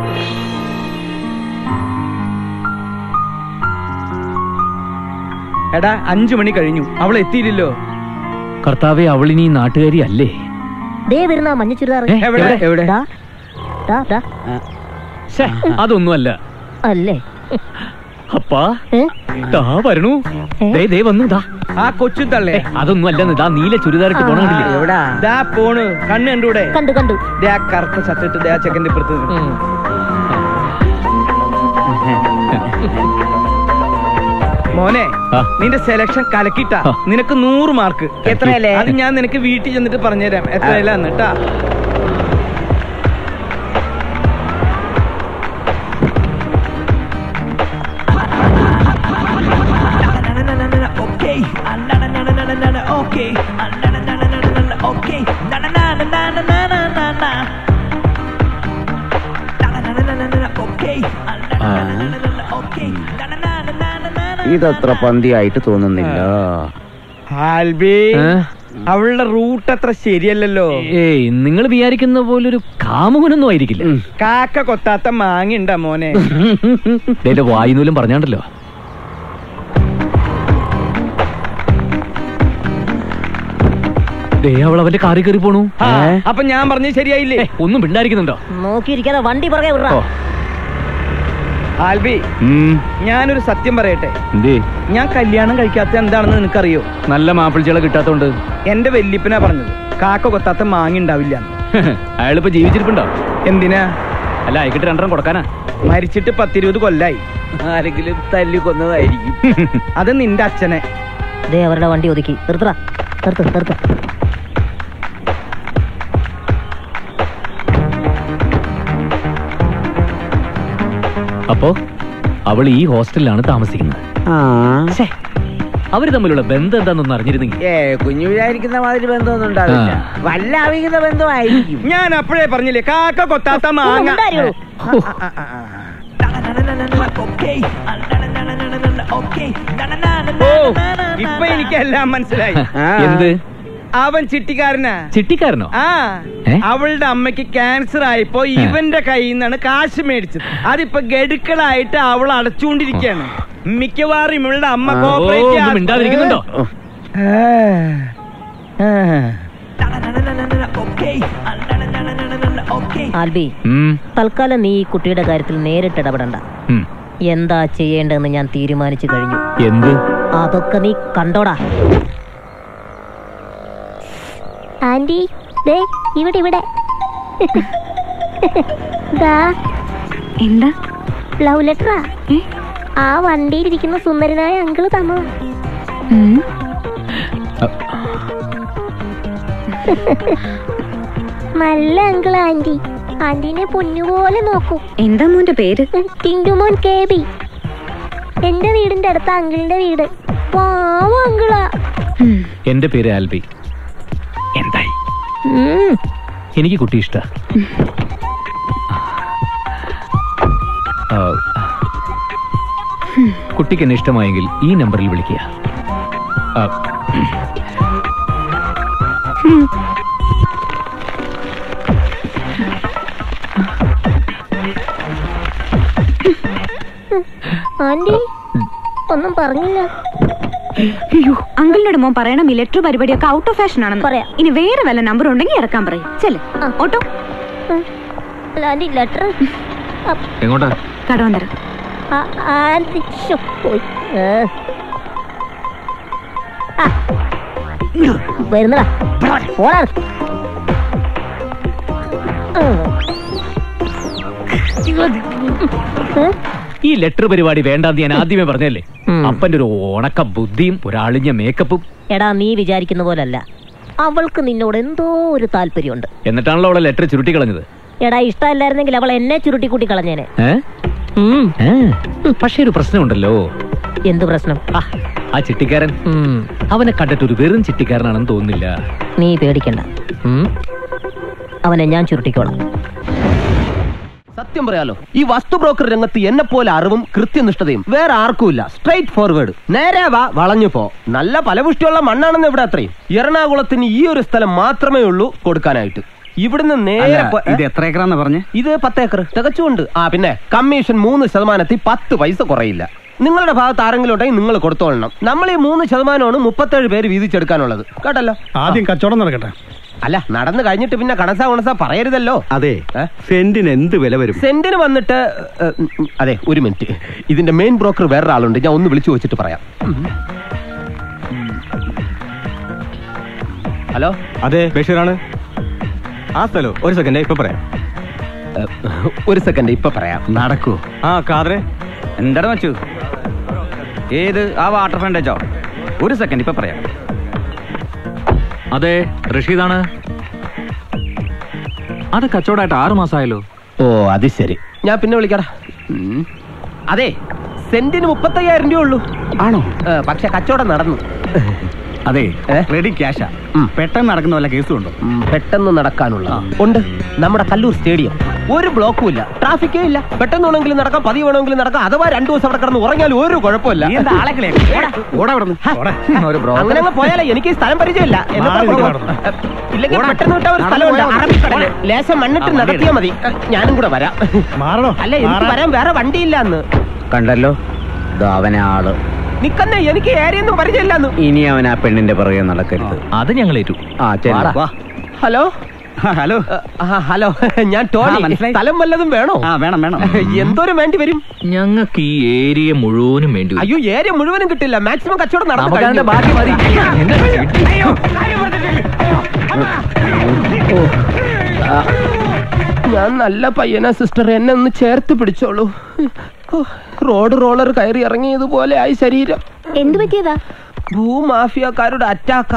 [SPEAKER 4] എടാ അഞ്ചു മണി കഴിഞ്ഞു അവൾ എത്തിയില്ലല്ലോ
[SPEAKER 6] കർത്താവെ അവളിനി നാട്ടുകാരി അല്ലേ
[SPEAKER 1] ദേ വരുന്ന മഞ്ഞ ചുരിദാർ
[SPEAKER 6] ഏ, എവിടെ?
[SPEAKER 4] എവിടെ?
[SPEAKER 1] ദാ, ദാ, ദാ.
[SPEAKER 6] ശ്ശേ, അതൊന്നുമല്ല
[SPEAKER 1] അല്ലേ
[SPEAKER 6] അപ്പാ
[SPEAKER 1] ഏ?
[SPEAKER 6] ദാ വരണു ദേ ദേ വന്നു ദാ
[SPEAKER 4] ആ കൊച്ചു തള്ളേ
[SPEAKER 6] ഏ, അതൊന്നും അല്ലെന്ന് ദാ നീല ചുരിദാറിട്ട് പോണ കണ്ടില്ലേ
[SPEAKER 2] എവിടാ
[SPEAKER 4] ദാ പോണ് കണ്ണ് കണ്ടൂടെ
[SPEAKER 1] കണ്ടു കണ്ടു
[SPEAKER 4] ദേ ആ കറുത്ത ചത്തിട്ട് ദേ ആ ചെക്കന്റെ ഇപ്പുറത്ത് നിൽക്കുന്നു.
[SPEAKER 1] ഉം.
[SPEAKER 4] മോനെ
[SPEAKER 6] ആ.
[SPEAKER 4] നിന്റെ സെലക്ഷൻ കലക്കിട്ടാ
[SPEAKER 6] ആ.
[SPEAKER 4] നിനക്ക് നൂറ് മാർക്ക്
[SPEAKER 2] എത്രയല്ലേ?
[SPEAKER 4] അത് ഞാൻ നിനക്ക് വീട്ടിൽ ചെന്നിട്ട് പറഞ്ഞുതരാം എത്രയല്ലാന്ന് കേട്ടാ
[SPEAKER 2] ഇതത്ര പന്തിയായിട്ട് തോന്നുന്നില്ല
[SPEAKER 4] ആൽബി
[SPEAKER 6] ഏ?
[SPEAKER 4] അവളുടെ റൂട്ട് അത്ര ശരിയല്ലല്ലോ
[SPEAKER 6] ഏയ് നിങ്ങൾ വിചാരിക്കുന്ന പോലൊരു കാമുകനൊന്നും ആയിരിക്കില്ല
[SPEAKER 4] കാക്ക കൊത്താത്ത മാങ്ങ മോനെ
[SPEAKER 6] ദേ, എന്റെ വായുനൂലും പറഞ്ഞാണ്ടല്ലോ ദേ അവൾ അവന്റെ കാറി കയറി പോണു
[SPEAKER 4] ആ, അപ്പൊ ഞാൻ പറഞ്ഞത് ശരിയായില്ലേ
[SPEAKER 6] ഏ, ഒന്നും പിണ്ടായിരിക്കുന്നുണ്ടോ
[SPEAKER 1] നോക്കിയിരിക്കാതെ വണ്ടി പുറകെ വിടറാ
[SPEAKER 6] ഓ
[SPEAKER 4] ആൽബി
[SPEAKER 6] ഉം,
[SPEAKER 4] ഞാനൊരു സത്യം പറയട്ടെ
[SPEAKER 6] എന്തേ
[SPEAKER 4] ഞാൻ കല്യാണം കഴിക്കാത്ത എന്താണെന്ന് നിനക്കറിയോ
[SPEAKER 6] നല്ല മാപ്പിൾച്ചകളെ കിട്ടാത്തോണ്ട്
[SPEAKER 4] എന്റെ വല്യപ്പനാ പറഞ്ഞത് കാക്ക കൊത്താത്ത മാങ്ങ ഉണ്ടാവില്ല
[SPEAKER 6] അയാളിപ്പോ ജീവിച്ചിരിപ്പുണ്ടോ
[SPEAKER 7] എന്തിനാ
[SPEAKER 6] അല്ല അയക്കിട്ട് രണ്ടെണ്ണം കൊടുക്കാനാ
[SPEAKER 7] മരിച്ചിട്ട് പത്തിരുപത് കൊല്ലായി
[SPEAKER 2] ആരെങ്കിലും തല്ലി കൊന്നതായിരിക്കും
[SPEAKER 7] അത് നിന്റെ അച്ഛനെ
[SPEAKER 1] ദേ അവരുടെ വണ്ടി ഒതുക്കി നിർത്തറ നിർത്ത് നിർത്ത്
[SPEAKER 6] അപ്പോ അവൾ ഈ ഹോസ്റ്റലിലാണ് താമസിക്കുന്നത്
[SPEAKER 2] ആ
[SPEAKER 6] അവര് തമ്മിലുള്ള ബന്ധം എന്താണെന്നൊന്ന് അറിഞ്ഞിരുന്നെങ്കിൽ
[SPEAKER 2] ഏ കുഞ്ഞു വിചാരിക്കുന്ന മാതിരി ബന്ധമൊന്നും ഉണ്ടാവില്ല
[SPEAKER 6] ആ.
[SPEAKER 2] വല്ല അവിഹിത ബന്ധമായിരിക്കും
[SPEAKER 5] ഞാൻ അപ്പോഴേ പറഞ്ഞില്ലേ കാക്ക കൊത്താത്ത മാങ്ങ
[SPEAKER 1] ഉണ്ടായിരുന്നു.
[SPEAKER 5] ഓ ഇപ്പൊ എനിക്കെല്ലാം മനസ്സിലായി
[SPEAKER 2] ആ.
[SPEAKER 6] എന്ത്
[SPEAKER 5] അവൻ ചിട്ടിക്കാരനാ
[SPEAKER 6] ചിട്ടിക്കാരനോ
[SPEAKER 5] ആ
[SPEAKER 6] ഏ?
[SPEAKER 5] അവളുടെ അമ്മയ്ക്ക് ക്യാൻസർ ആയപ്പോ ഇവന്റെ കയ്യിൽ നിന്നാണ് കാശ് മേടിച്ചത് അതിപ്പോ ഗഡുക്കളായിട്ട് അവൾ അടച്ചുകൊണ്ടിരിക്കുകയാണ് മിക്കവാറും ഇവളുടെ അമ്മ
[SPEAKER 2] ആ.
[SPEAKER 6] ഓ
[SPEAKER 5] കോപ്പറേറ്റ്
[SPEAKER 6] ഒന്നും മിണ്ടാതിരിക്കുന്നുണ്ടോ
[SPEAKER 2] ഓ,
[SPEAKER 1] ആൽബി
[SPEAKER 6] ഉം,
[SPEAKER 1] തൽക്കാലം നീ ഈ കുട്ടിയുടെ കാര്യത്തിൽ നേരിട്ട് ഇടപെടണ്ട
[SPEAKER 6] ഉം.
[SPEAKER 1] എന്താ ചെയ്യേണ്ടതെന്ന് ഞാൻ തീരുമാനിച്ചു കഴിഞ്ഞു
[SPEAKER 6] എന്ത്
[SPEAKER 1] അതൊക്കെ നീ കണ്ടോടാ
[SPEAKER 3] ആന്റി ദേ ഇവിടെ ഇവിടെ ദാ
[SPEAKER 8] എന്താ
[SPEAKER 3] ലവ് ലെറ്ററാ ആ വണ്ടിയിലിരിക്കുന്ന സുന്ദരനായ അങ്കിള് തന്നു
[SPEAKER 8] ഉം.
[SPEAKER 3] നല്ല അങ്കിള് ആന്റി ആന്റിനെ പൊന്നുപോലെ നോക്കൂ
[SPEAKER 8] എന്താ മോന്റെ പേര്
[SPEAKER 3] ടിങ്ടുമോൻ കെ ബി എന്റെ വീടിന്റെ അടുത്ത അങ്കിളിന്റെ വീട് പാവ അങ്കിളാ
[SPEAKER 8] ഉം.
[SPEAKER 6] എന്റെ പേര് ആൽബി എന്തായി
[SPEAKER 1] ഉം.
[SPEAKER 6] എനിക്ക് കുട്ടി ഇഷ്ട കുട്ടിക്ക് എന്നെ ഇഷ്ടമായെങ്കിൽ ഈ നമ്പറിൽ വിളിക്കുക ആ,
[SPEAKER 3] ആന്റി ഒന്നും പറഞ്ഞില്ല
[SPEAKER 8] അയ്യോ അങ്കിളിനോട് മോൻ പറയണം ഈ ലെറ്റർ പരിപാടിയൊക്കെ ഔട്ട് ഓഫ് ഫാഷൻ ആണെന്ന്
[SPEAKER 3] പറയാം.
[SPEAKER 8] ഇനി വേറെ വല്ല നമ്പർ ഉണ്ടെങ്കിൽ ഇറക്കാൻ പറയും ചെല്
[SPEAKER 3] ആ.
[SPEAKER 8] ഓട്ടോ
[SPEAKER 3] അല്ല ആന്റി ലെറ്റർ
[SPEAKER 6] എങ്ങോട്ടാ
[SPEAKER 8] കടവന്തര
[SPEAKER 3] ആന്റി ശ്ശോ, പോയി
[SPEAKER 1] ഏ. ആ. വരുന്നടാ പോടാ
[SPEAKER 6] ഈ ലെറ്റർ പരിപാടി വേണ്ടാന്ന് ഞാൻ ആദ്യമേ പറഞ്ഞല്ലേ
[SPEAKER 1] ഉം.
[SPEAKER 6] അപ്പന്റെ ഒരു ഉണക്ക ബുദ്ധിയും ഒരാളിഞ്ഞ മേക്കപ്പും
[SPEAKER 1] എടാ നീ വിചാരിക്കുന്ന പോലല്ല അവൾക്ക് നിന്നോട് എന്തോ ഒരു താല്പര്യമുണ്ട്
[SPEAKER 6] എന്നിട്ടാണല്ലോ അവളെ ലെറ്റർ ചുരുട്ടി കളഞ്ഞത്
[SPEAKER 1] എടാ ഇഷ്ടമല്ലായിരുന്നെങ്കിൽ അവൾ എന്നെ ചുരുട്ടി കൂട്ടി കളഞ്ഞേനെ
[SPEAKER 6] ഏ?
[SPEAKER 1] ഉം.
[SPEAKER 6] ഏ. പക്ഷേ ഒരു പ്രശ്നമുണ്ടല്ലോ
[SPEAKER 1] എന്ത് പ്രശ്നം
[SPEAKER 6] ആ, ആ ചിട്ടിക്കാരൻ
[SPEAKER 1] ഉം.
[SPEAKER 6] അവനെ കണ്ടിട്ട് ഒരു വെറും ചിട്ടിക്കാരനാണെന്ന് തോന്നുന്നില്ല
[SPEAKER 1] നീ പേടിക്കണ്ട ഉം. അവനെ ഞാൻ ചുരുട്ടിക്കോളാം
[SPEAKER 10] സത്യം പറയാലോ ഈ വസ്തു ബ്രോക്കർ രംഗത്ത് എന്നെ പോലെ അറിവും കൃത്യനിഷ്ഠതയും വേറെ ആർക്കുമില്ല സ്ട്രൈറ്റ് ഫോർവേഡ് നേരെ വാ വളഞ്ഞു പോ നല്ല ഫലപുഷ്ടിയുള്ള മണ്ണാണെന്ന് ഇവിടെ അത്രയും എറണാകുളത്തിന് ഈ ഒരു സ്ഥലം മാത്രമേ ഉള്ളൂ കൊടുക്കാനായിട്ട് ഇവിടുന്ന് നേരെ പോ-
[SPEAKER 4] ഇത് എത്ര ഏക്കറാന്ന് പറഞ്ഞ്
[SPEAKER 10] ഇത് പത്ത് ഏക്കർ തികച്ചുണ്ട് ആ പിന്നെ കമ്മീഷൻ മൂന്ന് ശതമാനത്തിൽ പത്ത് പൈസ കുറയില്ല നിങ്ങളുടെ ഭാഗത്ത് ആരെങ്കിലും ഉണ്ടെങ്കിൽ നിങ്ങൾ കൊടുത്തോളണം നമ്മൾ ഈ മൂന്ന് ശതമാനമാണ് മുപ്പത്തേഴ് പേര് വീതിച്ചെടുക്കാനുള്ളത് കേട്ടല്ലോ
[SPEAKER 4] ആദ്യം കച്ചവടം നടക്കട്ടെ
[SPEAKER 10] അല്ല നടന്നു കഴിഞ്ഞിട്ട് പിന്നെ കണസാ ഉണസാ പറയരുതല്ലോ
[SPEAKER 4] അതെ
[SPEAKER 10] ഏ?
[SPEAKER 4] സെന്റിന് എന്ത് വില വരും
[SPEAKER 10] സെന്റിന് വന്നിട്ട് ഏ, ഉം, അതെ ഒരു മിനിറ്റ് ഇതിന്റെ മെയിൻ ബ്രോക്കർ വേറൊരാളുണ്ട് ഞാൻ ഒന്ന് വിളിച്ചു വെച്ചിട്ട് പറയാം ഹലോ
[SPEAKER 4] അതെ ബഷീറാണ് ആ സ്ഥലോ ഒരു സെക്കൻഡ് ഇപ്പൊ പറയാം
[SPEAKER 10] ഏ, ഒരു സെക്കൻഡ് ഇപ്പൊ പറയാം
[SPEAKER 4] നടക്കൂ ആ കാതറെ എന്താണ് വെച്ചു ഏത് ആ വാട്ടർ ഫ്രണ്ടേജോ ഒരു സെക്കൻഡ് ഇപ്പൊ പറയാം
[SPEAKER 9] അതെ റഷീദാണ് അത് കച്ചവടമായിട്ട് ആറു മാസമായല്ലോ
[SPEAKER 10] ഓ അത് ശരി ഞാൻ പിന്നെ വിളിക്കടാ ഉം. അതെ സെന്റിന് മുപ്പത്തയ്യായിരം രൂപ ഉള്ളൂ
[SPEAKER 4] ആണോ
[SPEAKER 10] ഏ, പക്ഷെ കച്ചവടം നടന്നു
[SPEAKER 4] അതെ
[SPEAKER 10] ഏ?
[SPEAKER 4] റെഡി ക്യാഷാ
[SPEAKER 10] ഉം.
[SPEAKER 4] പെട്ടെന്ന് നടക്കുന്ന വല്ല കേസും ഉണ്ടോ
[SPEAKER 10] ഉം, പെട്ടെന്ന് നടക്കാനുള്ള ഉണ്ട് നമ്മുടെ കല്ലൂർ സ്റ്റേഡിയം ഒരു ബ്ലോക്കും ഇല്ല ട്രാഫിക്കേ ഇല്ല പെട്ടെന്ന് വേണമെങ്കിലും നടക്കാം പതിവ് വേണമെങ്കിലും നടക്കാം അഥവാ രണ്ടു ദിവസം അവിടെ കിടന്ന് ഉറങ്ങിയാൽ ഒരു കുഴപ്പമില്ല അങ്ങനെ അങ്ങ് പോയാലേ എനിക്ക് ഈ സ്ഥലം പരിചയമില്ല എന്നെ
[SPEAKER 4] മാറി
[SPEAKER 10] കൂടെ
[SPEAKER 4] നിൽക്ക്
[SPEAKER 10] കൊണ്ടുപോ. ഇല്ലെങ്കിൽ
[SPEAKER 4] ഓടാ.
[SPEAKER 10] പെട്ടെന്ന് വിട്ട ഒരു
[SPEAKER 4] നടന്ന്
[SPEAKER 10] സ്ഥലമുണ്ട്
[SPEAKER 4] പോയാ മതി.
[SPEAKER 10] അറബിക്കടല് ലേശം മണ്ണിട്ട്
[SPEAKER 4] ആ, വണ്ടി
[SPEAKER 10] നടത്തിയാ മതി ഞാനും കൂടെ വരാം
[SPEAKER 4] മാറണോ
[SPEAKER 10] അല്ല എനിക്ക് വരാൻ വേറെ വണ്ടിയില്ല അന്ന്
[SPEAKER 2] കണ്ടല്ലോ ദാ അവനെ ആള്
[SPEAKER 10] നിക്കന്നെ എനിക്ക് ഏരിയൊന്നും പരിചയമില്ലെന്ന്
[SPEAKER 2] ഇനി അവൻ ആ പെണ്ണിന്റെ പുറകെ നടക്കരുത്
[SPEAKER 9] അത് ഞങ്ങൾ ഏറ്റു
[SPEAKER 2] ആ ചെല്ല
[SPEAKER 10] വാ. ഹലോ
[SPEAKER 4] ഹലോ
[SPEAKER 10] ആ, ഹലോ ഞാൻ
[SPEAKER 4] ആ,
[SPEAKER 10] ടോണി
[SPEAKER 4] മനസ്സിലായി.
[SPEAKER 10] സ്ഥലം വല്ലതും വേണോ
[SPEAKER 4] ആ വേണം വേണം
[SPEAKER 10] എന്തോരം വേണ്ടി വരും
[SPEAKER 9] ഞങ്ങൾക്ക് ഈ ഏരിയ മുഴുവനും വേണ്ടി വരും.
[SPEAKER 10] അയ്യോ ഏരിയ മുഴുവനും കിട്ടില്ല മാക്സിമം കച്ചവടം നടന്നു
[SPEAKER 9] നമുക്ക് അതിന്റെ
[SPEAKER 10] കഴിഞ്ഞു.
[SPEAKER 9] ബാക്കി മതി എന്താ?
[SPEAKER 10] അയ്യോ, കാര്യം പറഞ്ഞിട്ടില്ലേ? അയ്യോ, അമ്മ. ഞാൻ നല്ല പയ്യനാ സിസ്റ്റർ എന്നെ ഒന്ന് ചേർത്ത് പിടിച്ചോളൂ ഓ, റോഡ് റോളർ കയറി ഇറങ്ങിയതുപോലെ ആയി ശരീരം
[SPEAKER 3] എന്തു പറ്റിയതാ
[SPEAKER 10] ഭൂമാഫിയക്കാരുടെ അറ്റാക്ക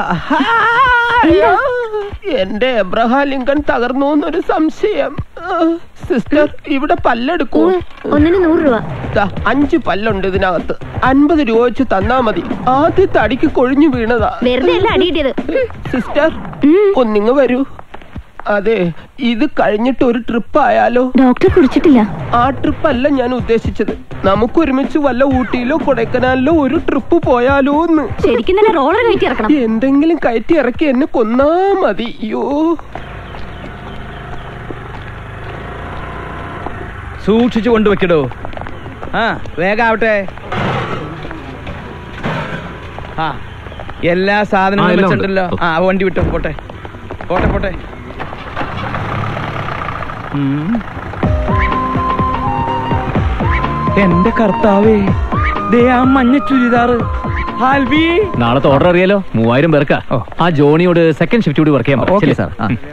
[SPEAKER 10] എന്റെ എബ്രഹാം ലിങ്കൺ തകർന്നു എന്നൊരു സംശയം ആ, സിസ്റ്റർ ഇവിടെ പല്ലെടുക്കൂ
[SPEAKER 3] ഒന്നിന് നൂറ് രൂപ
[SPEAKER 10] ദാ, അഞ്ച് പല്ലുണ്ട് ഇതിനകത്ത് അൻപത് രൂപ വെച്ച് തന്നാ മതി ആദ്യത്തെ അടിക്ക് കൊഴിഞ്ഞു വീണതാ
[SPEAKER 3] വെറുതെ അല്ല അടി കിട്ടിയത്
[SPEAKER 10] സിസ്റ്റർ ഒന്നിങ്ങ് വരൂ അതെ ഇത് കഴിഞ്ഞിട്ട് ഒരു ട്രിപ്പ് ആയാലോ
[SPEAKER 3] ഡോക്ടർ കുടിച്ചിട്ടില്ല
[SPEAKER 10] ആ ട്രിപ്പ് അല്ല ഞാൻ ഉദ്ദേശിച്ചത് നമുക്ക് ഒരുമിച്ച് വല്ല ഊട്ടിയിലോ കൊടൈക്കനാലിലോ ഒരു ട്രിപ്പ് പോയാലോ എന്ന്
[SPEAKER 3] ശരിക്കും തന്നെ റോളർ കയറ്റി ഇറക്കണം
[SPEAKER 10] എന്തെങ്കിലും കയറ്റി ഇറക്കി എന്നെ കൊന്നാ മതി അയ്യോ
[SPEAKER 5] സൂക്ഷിച്ചു കൊണ്ടുവെക്കടോ ആ വേഗാവട്ടെ ആ എല്ലാ
[SPEAKER 6] ആ,
[SPEAKER 5] സാധനങ്ങളും
[SPEAKER 6] എല്ലാം ഉണ്ട്.
[SPEAKER 5] വെച്ചിട്ടുണ്ടല്ലോ ആ വണ്ടി വിട്ടോ പോട്ടെ പോട്ടെ പോട്ടെ ഉം. എന്റെ കർത്താവേ ദേ ആ മഞ്ഞ ചുരിദാറ് ഹാൽവി
[SPEAKER 6] നാളത്തെ ഓർഡർ അറിയാലോ മൂവായിരം പേർക്കാ ആ ജോണിയോട് സെക്കൻഡ് ഷിഫ്റ്റ് കൂടി വർക്ക് ചെയ്യാൻ
[SPEAKER 5] ഓക്കേ,
[SPEAKER 6] പറ്റും
[SPEAKER 5] സാർ.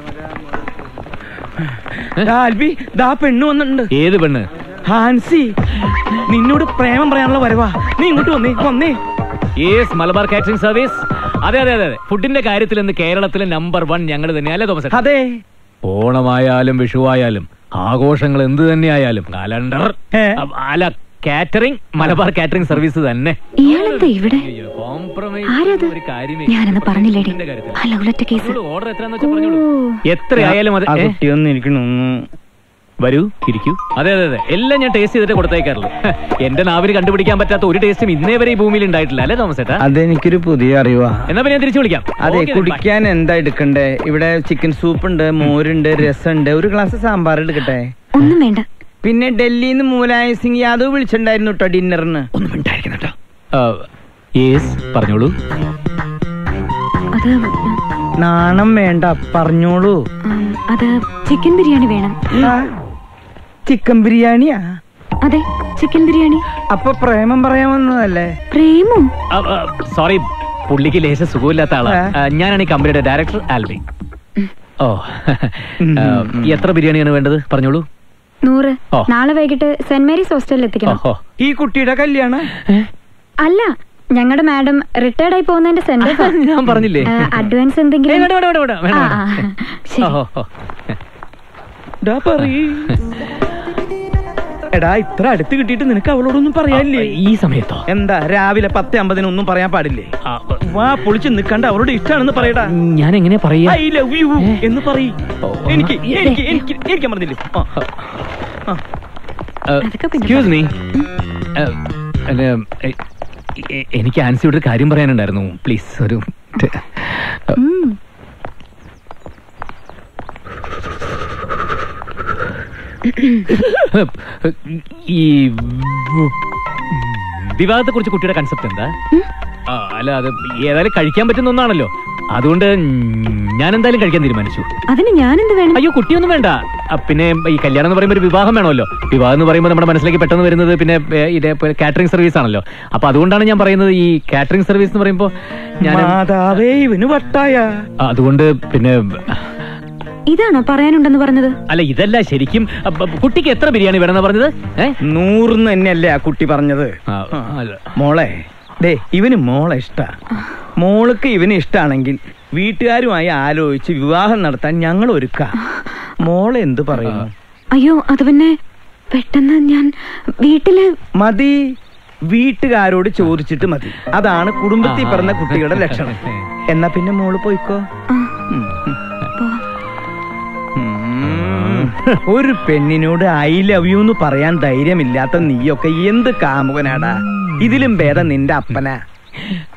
[SPEAKER 5] ഹാൽവി ദാ പെണ്ണ് വന്നിട്ടുണ്ട്
[SPEAKER 6] ഏത് പെണ്ണ്
[SPEAKER 5] ഹാൻസി നിന്നോട് പ്രേമം പറയാനുള്ള വരവാ നീ ഇങ്ങോട്ട് വന്നേ വന്നേ
[SPEAKER 6] യേസ് മലബാർ കാറ്ററിംഗ് സർവീസ് അതെ അതെ അതെ അതെ ഫുഡിന്റെ കാര്യത്തിൽ ഇന്ന് കേരളത്തിലെ നമ്പർ വൺ ഞങ്ങൾ തന്നെ അല്ലേ തോമസ്
[SPEAKER 5] അതെ
[SPEAKER 6] ഓണമായാലും വിഷുവായാലും ആഘോഷങ്ങൾ എന്ത് തന്നെയായാലും കാലണ്ടർ അ- അല്ല കാറ്ററിംഗ് മലബാർ കാറ്ററിംഗ് സർവീസ് തന്നെ
[SPEAKER 8] ഇയാളെന്താ ഇവിടെ
[SPEAKER 6] കോംപ്രമൈസ്
[SPEAKER 8] ആരത്
[SPEAKER 6] ഒരു കാര്യമേ
[SPEAKER 8] ഞാനെന്ന് പറഞ്ഞില്ലേടി ആ ലൗലറ്റ കേസ്
[SPEAKER 6] ഓർഡർ എത്രയാന്ന് വെച്ചാൽ പറഞ്ഞോളൂ എത്രയായാലും അത്
[SPEAKER 5] ആ
[SPEAKER 6] ഏ?
[SPEAKER 5] കുട്ടിയൊന്നും എനിക്ക്
[SPEAKER 6] വരൂ ഇരിക്കൂ അതെ അതെ അതെ എല്ലാം ഞാൻ ടേസ്റ്റ് ചെയ്തിട്ട് കൊടുത്തേക്കാറുള്ളൂ എന്റെ നാവിന് കണ്ടുപിടിക്കാൻ പറ്റാത്ത ഒരു ടേസ്റ്റും ഇന്നേ വരെ ഈ ഭൂമിയിൽ ഉണ്ടായിട്ടില്ല അല്ലേ തോമസ് ഏട്ടാ
[SPEAKER 5] അതെനിക്കൊരു പുതിയ അറിവാ
[SPEAKER 6] എന്നാ പിന്നെ ഞാൻ തിരിച്ചു വിളിക്കാം
[SPEAKER 5] അതെ
[SPEAKER 6] Okay, then, bye.
[SPEAKER 5] കുടിക്കാൻ എന്താ എടുക്കണ്ടേ ഇവിടെ ചിക്കൻ സൂപ്പ് ഉണ്ട് മോരുണ്ട് രസമുണ്ട് ഒരു ഗ്ലാസ് സാമ്പാർ എടുക്കട്ടെ
[SPEAKER 8] ഒന്നും വേണ്ട
[SPEAKER 5] പിന്നെ ഡൽഹിന്ന് മൂലായ സിംഗ് യാദവ് വിളിച്ചിട്ടുണ്ടായിരുന്നു കേട്ടോ ഡിന്നറിന്
[SPEAKER 6] ആ, yes, പറഞ്ഞോളൂ
[SPEAKER 8] അത്
[SPEAKER 5] നാണം വേണ്ട പറഞ്ഞോളൂ
[SPEAKER 8] ഉം, അത് ചിക്കൻ ബിരിയാണി വേണം
[SPEAKER 5] ചിക്കൻ ബിരിയാണിയാ
[SPEAKER 8] അതെ ചിക്കൻ ബിരിയാണി
[SPEAKER 5] അപ്പൊ പ്രേമം പറയാൻ വന്നതല്ലേ
[SPEAKER 8] പ്രേമോ
[SPEAKER 6] സോറി പുള്ളിക്ക് ലേശ സുഖമില്ലാത്ത ആളാ
[SPEAKER 5] ഏ?
[SPEAKER 6] ആ, ഞാനാണ് ഈ കമ്പനിയുടെ ഡയറക്ടർ ആൽബി ഓ ആ, എത്ര ബിരിയാണിയാണ് വേണ്ടത് പറഞ്ഞോളൂ
[SPEAKER 8] നൂറ്
[SPEAKER 6] ഓ.
[SPEAKER 8] നാളെ വൈകിട്ട് സെന്റ് മേരീസ് ഹോസ്റ്റലിൽ എത്തിക്കണം
[SPEAKER 6] ഓഹോ
[SPEAKER 5] ഈ കുട്ടിയുടെ കല്യാണം
[SPEAKER 8] അല്ല ഞങ്ങളുടെ മാഡം റിട്ടയർഡ് ആയി പോകുന്നതിന്റെ സെന്റർ
[SPEAKER 6] ഞാൻ പറഞ്ഞില്ലേ
[SPEAKER 8] അഡ്വാൻസ്
[SPEAKER 6] ഏയ്,
[SPEAKER 8] എന്തെങ്കിലും
[SPEAKER 6] വേണ്ട, വേണ്ട, വേണ്ട, വേണ്ട, വേണ്ട,
[SPEAKER 8] ആ,
[SPEAKER 6] വേണ്ട.
[SPEAKER 8] ആ, ശരി.
[SPEAKER 6] ഓഹോ, ഓ.
[SPEAKER 5] ഡാ പറയ്. എടാ ഇത്ര അടുത്ത് കിട്ടിയിട്ട് നിനക്ക് അവളോടൊന്നും പറയാനില്ലേ
[SPEAKER 6] ഈ സമയത്തോ
[SPEAKER 5] എന്താ രാവിലെ പത്ത് അമ്പതിന് ഒന്നും പറയാൻ പാടില്ലേ
[SPEAKER 6] ആ,
[SPEAKER 5] വാ പൊളിച്ച് നിക്കണ്ട അവളോട് ഇഷ്ടമാണെന്ന് പറയടാ
[SPEAKER 6] ഞാൻ എങ്ങനെയാ പറയാ
[SPEAKER 5] ഐ ലവ് യു എന്ന് പറയ്
[SPEAKER 6] ഓ,
[SPEAKER 5] എനിക്ക്
[SPEAKER 6] ആ,
[SPEAKER 5] എനിക്ക് എനിക്ക് എനിക്ക് പറഞ്ഞില്ലേ ആ, ആ.
[SPEAKER 8] അതൊക്കെ പിന്നെ
[SPEAKER 6] എക്സ്ക്യൂസ് മീ എനിക്ക് ആൻസിയോട് ഒരു കാര്യം പറയാനുണ്ടായിരുന്നു പ്ലീസ് ഒരു
[SPEAKER 8] ഉം.
[SPEAKER 6] ഈ വിവാഹത്തെ കുറിച്ച് കുട്ടിയുടെ കൺസെപ്റ്റ് എന്താ ആ, അല്ല അത് ഏതായാലും കഴിക്കാൻ പറ്റുന്ന ഒന്നാണല്ലോ അതുകൊണ്ട് ഞാൻ എന്തായാലും കഴിക്കാൻ തീരുമാനിച്ചു
[SPEAKER 8] അതിന് ഞാനെന്ത് വേണം
[SPEAKER 6] അയ്യോ കുട്ടിയൊന്നും വേണ്ട ആ, പിന്നെ ഈ കല്യാണം എന്ന് പറയുമ്പോൾ ഒരു വിവാഹം വേണമല്ലോ വിവാഹം എന്ന് പറയുമ്പോൾ നമ്മുടെ മനസ്സിലേക്ക് പെട്ടെന്ന് വരുന്നത് പിന്നെ ഏ, ഇതേ കാറ്ററിംഗ് സർവീസ് ആണല്ലോ അപ്പൊ അതുകൊണ്ടാണ് ഞാൻ പറയുന്നത് ഈ കാറ്ററിംഗ് സർവീസ് എന്ന് പറയുമ്പോൾ ഞാൻ
[SPEAKER 5] മാതാവേ ഇവന് വട്ടായ
[SPEAKER 6] അതുകൊണ്ട് പിന്നെ
[SPEAKER 8] ഇതാണോ പറയാനുണ്ടെന്ന് പറഞ്ഞത്
[SPEAKER 6] അല്ല ഇതല്ല ശരിക്കും അപ്പ, കുട്ടിക്ക് എത്ര ബിരിയാണി വേണമെന്നാ പറഞ്ഞത് ഏ
[SPEAKER 5] നൂറിന്ന് തന്നെയല്ലേ ആ കുട്ടി പറഞ്ഞത്
[SPEAKER 6] ആ, അല്ല.
[SPEAKER 5] മോളെ ദേ ഇവന് മോളെ ഇഷ്ട മോൾക്ക് ഇവന് ഇഷ്ടാണെങ്കിൽ വീട്ടുകാരുമായി ആലോചിച്ച് വിവാഹം നടത്താൻ ഞങ്ങൾ ഒരുക്ക മോളെ എന്ത് പറയുന്നു
[SPEAKER 8] അയ്യോ അത് പിന്നെ പെട്ടെന്ന് ഞാൻ വീട്ടില്
[SPEAKER 5] മതി വീട്ടുകാരോട് ചോദിച്ചിട്ട് മതി അതാണ് കുടുംബത്തിൽ പിറന്ന കുട്ടികളുടെ ലക്ഷണം എന്നാ പിന്നെ മോള് പോയിക്കോ
[SPEAKER 8] ആ,
[SPEAKER 5] ഉം, ഉം.
[SPEAKER 8] പോവാം.
[SPEAKER 5] ഉം. ഒരു പെണ്ണിനോട് ഐ ലവ് യു എന്ന് പറയാൻ ധൈര്യമില്ലാത്ത നീയൊക്കെ എന്ത് കാമുകനാടാ ഇതിലും ഭേദം നിന്റെ അപ്പനാ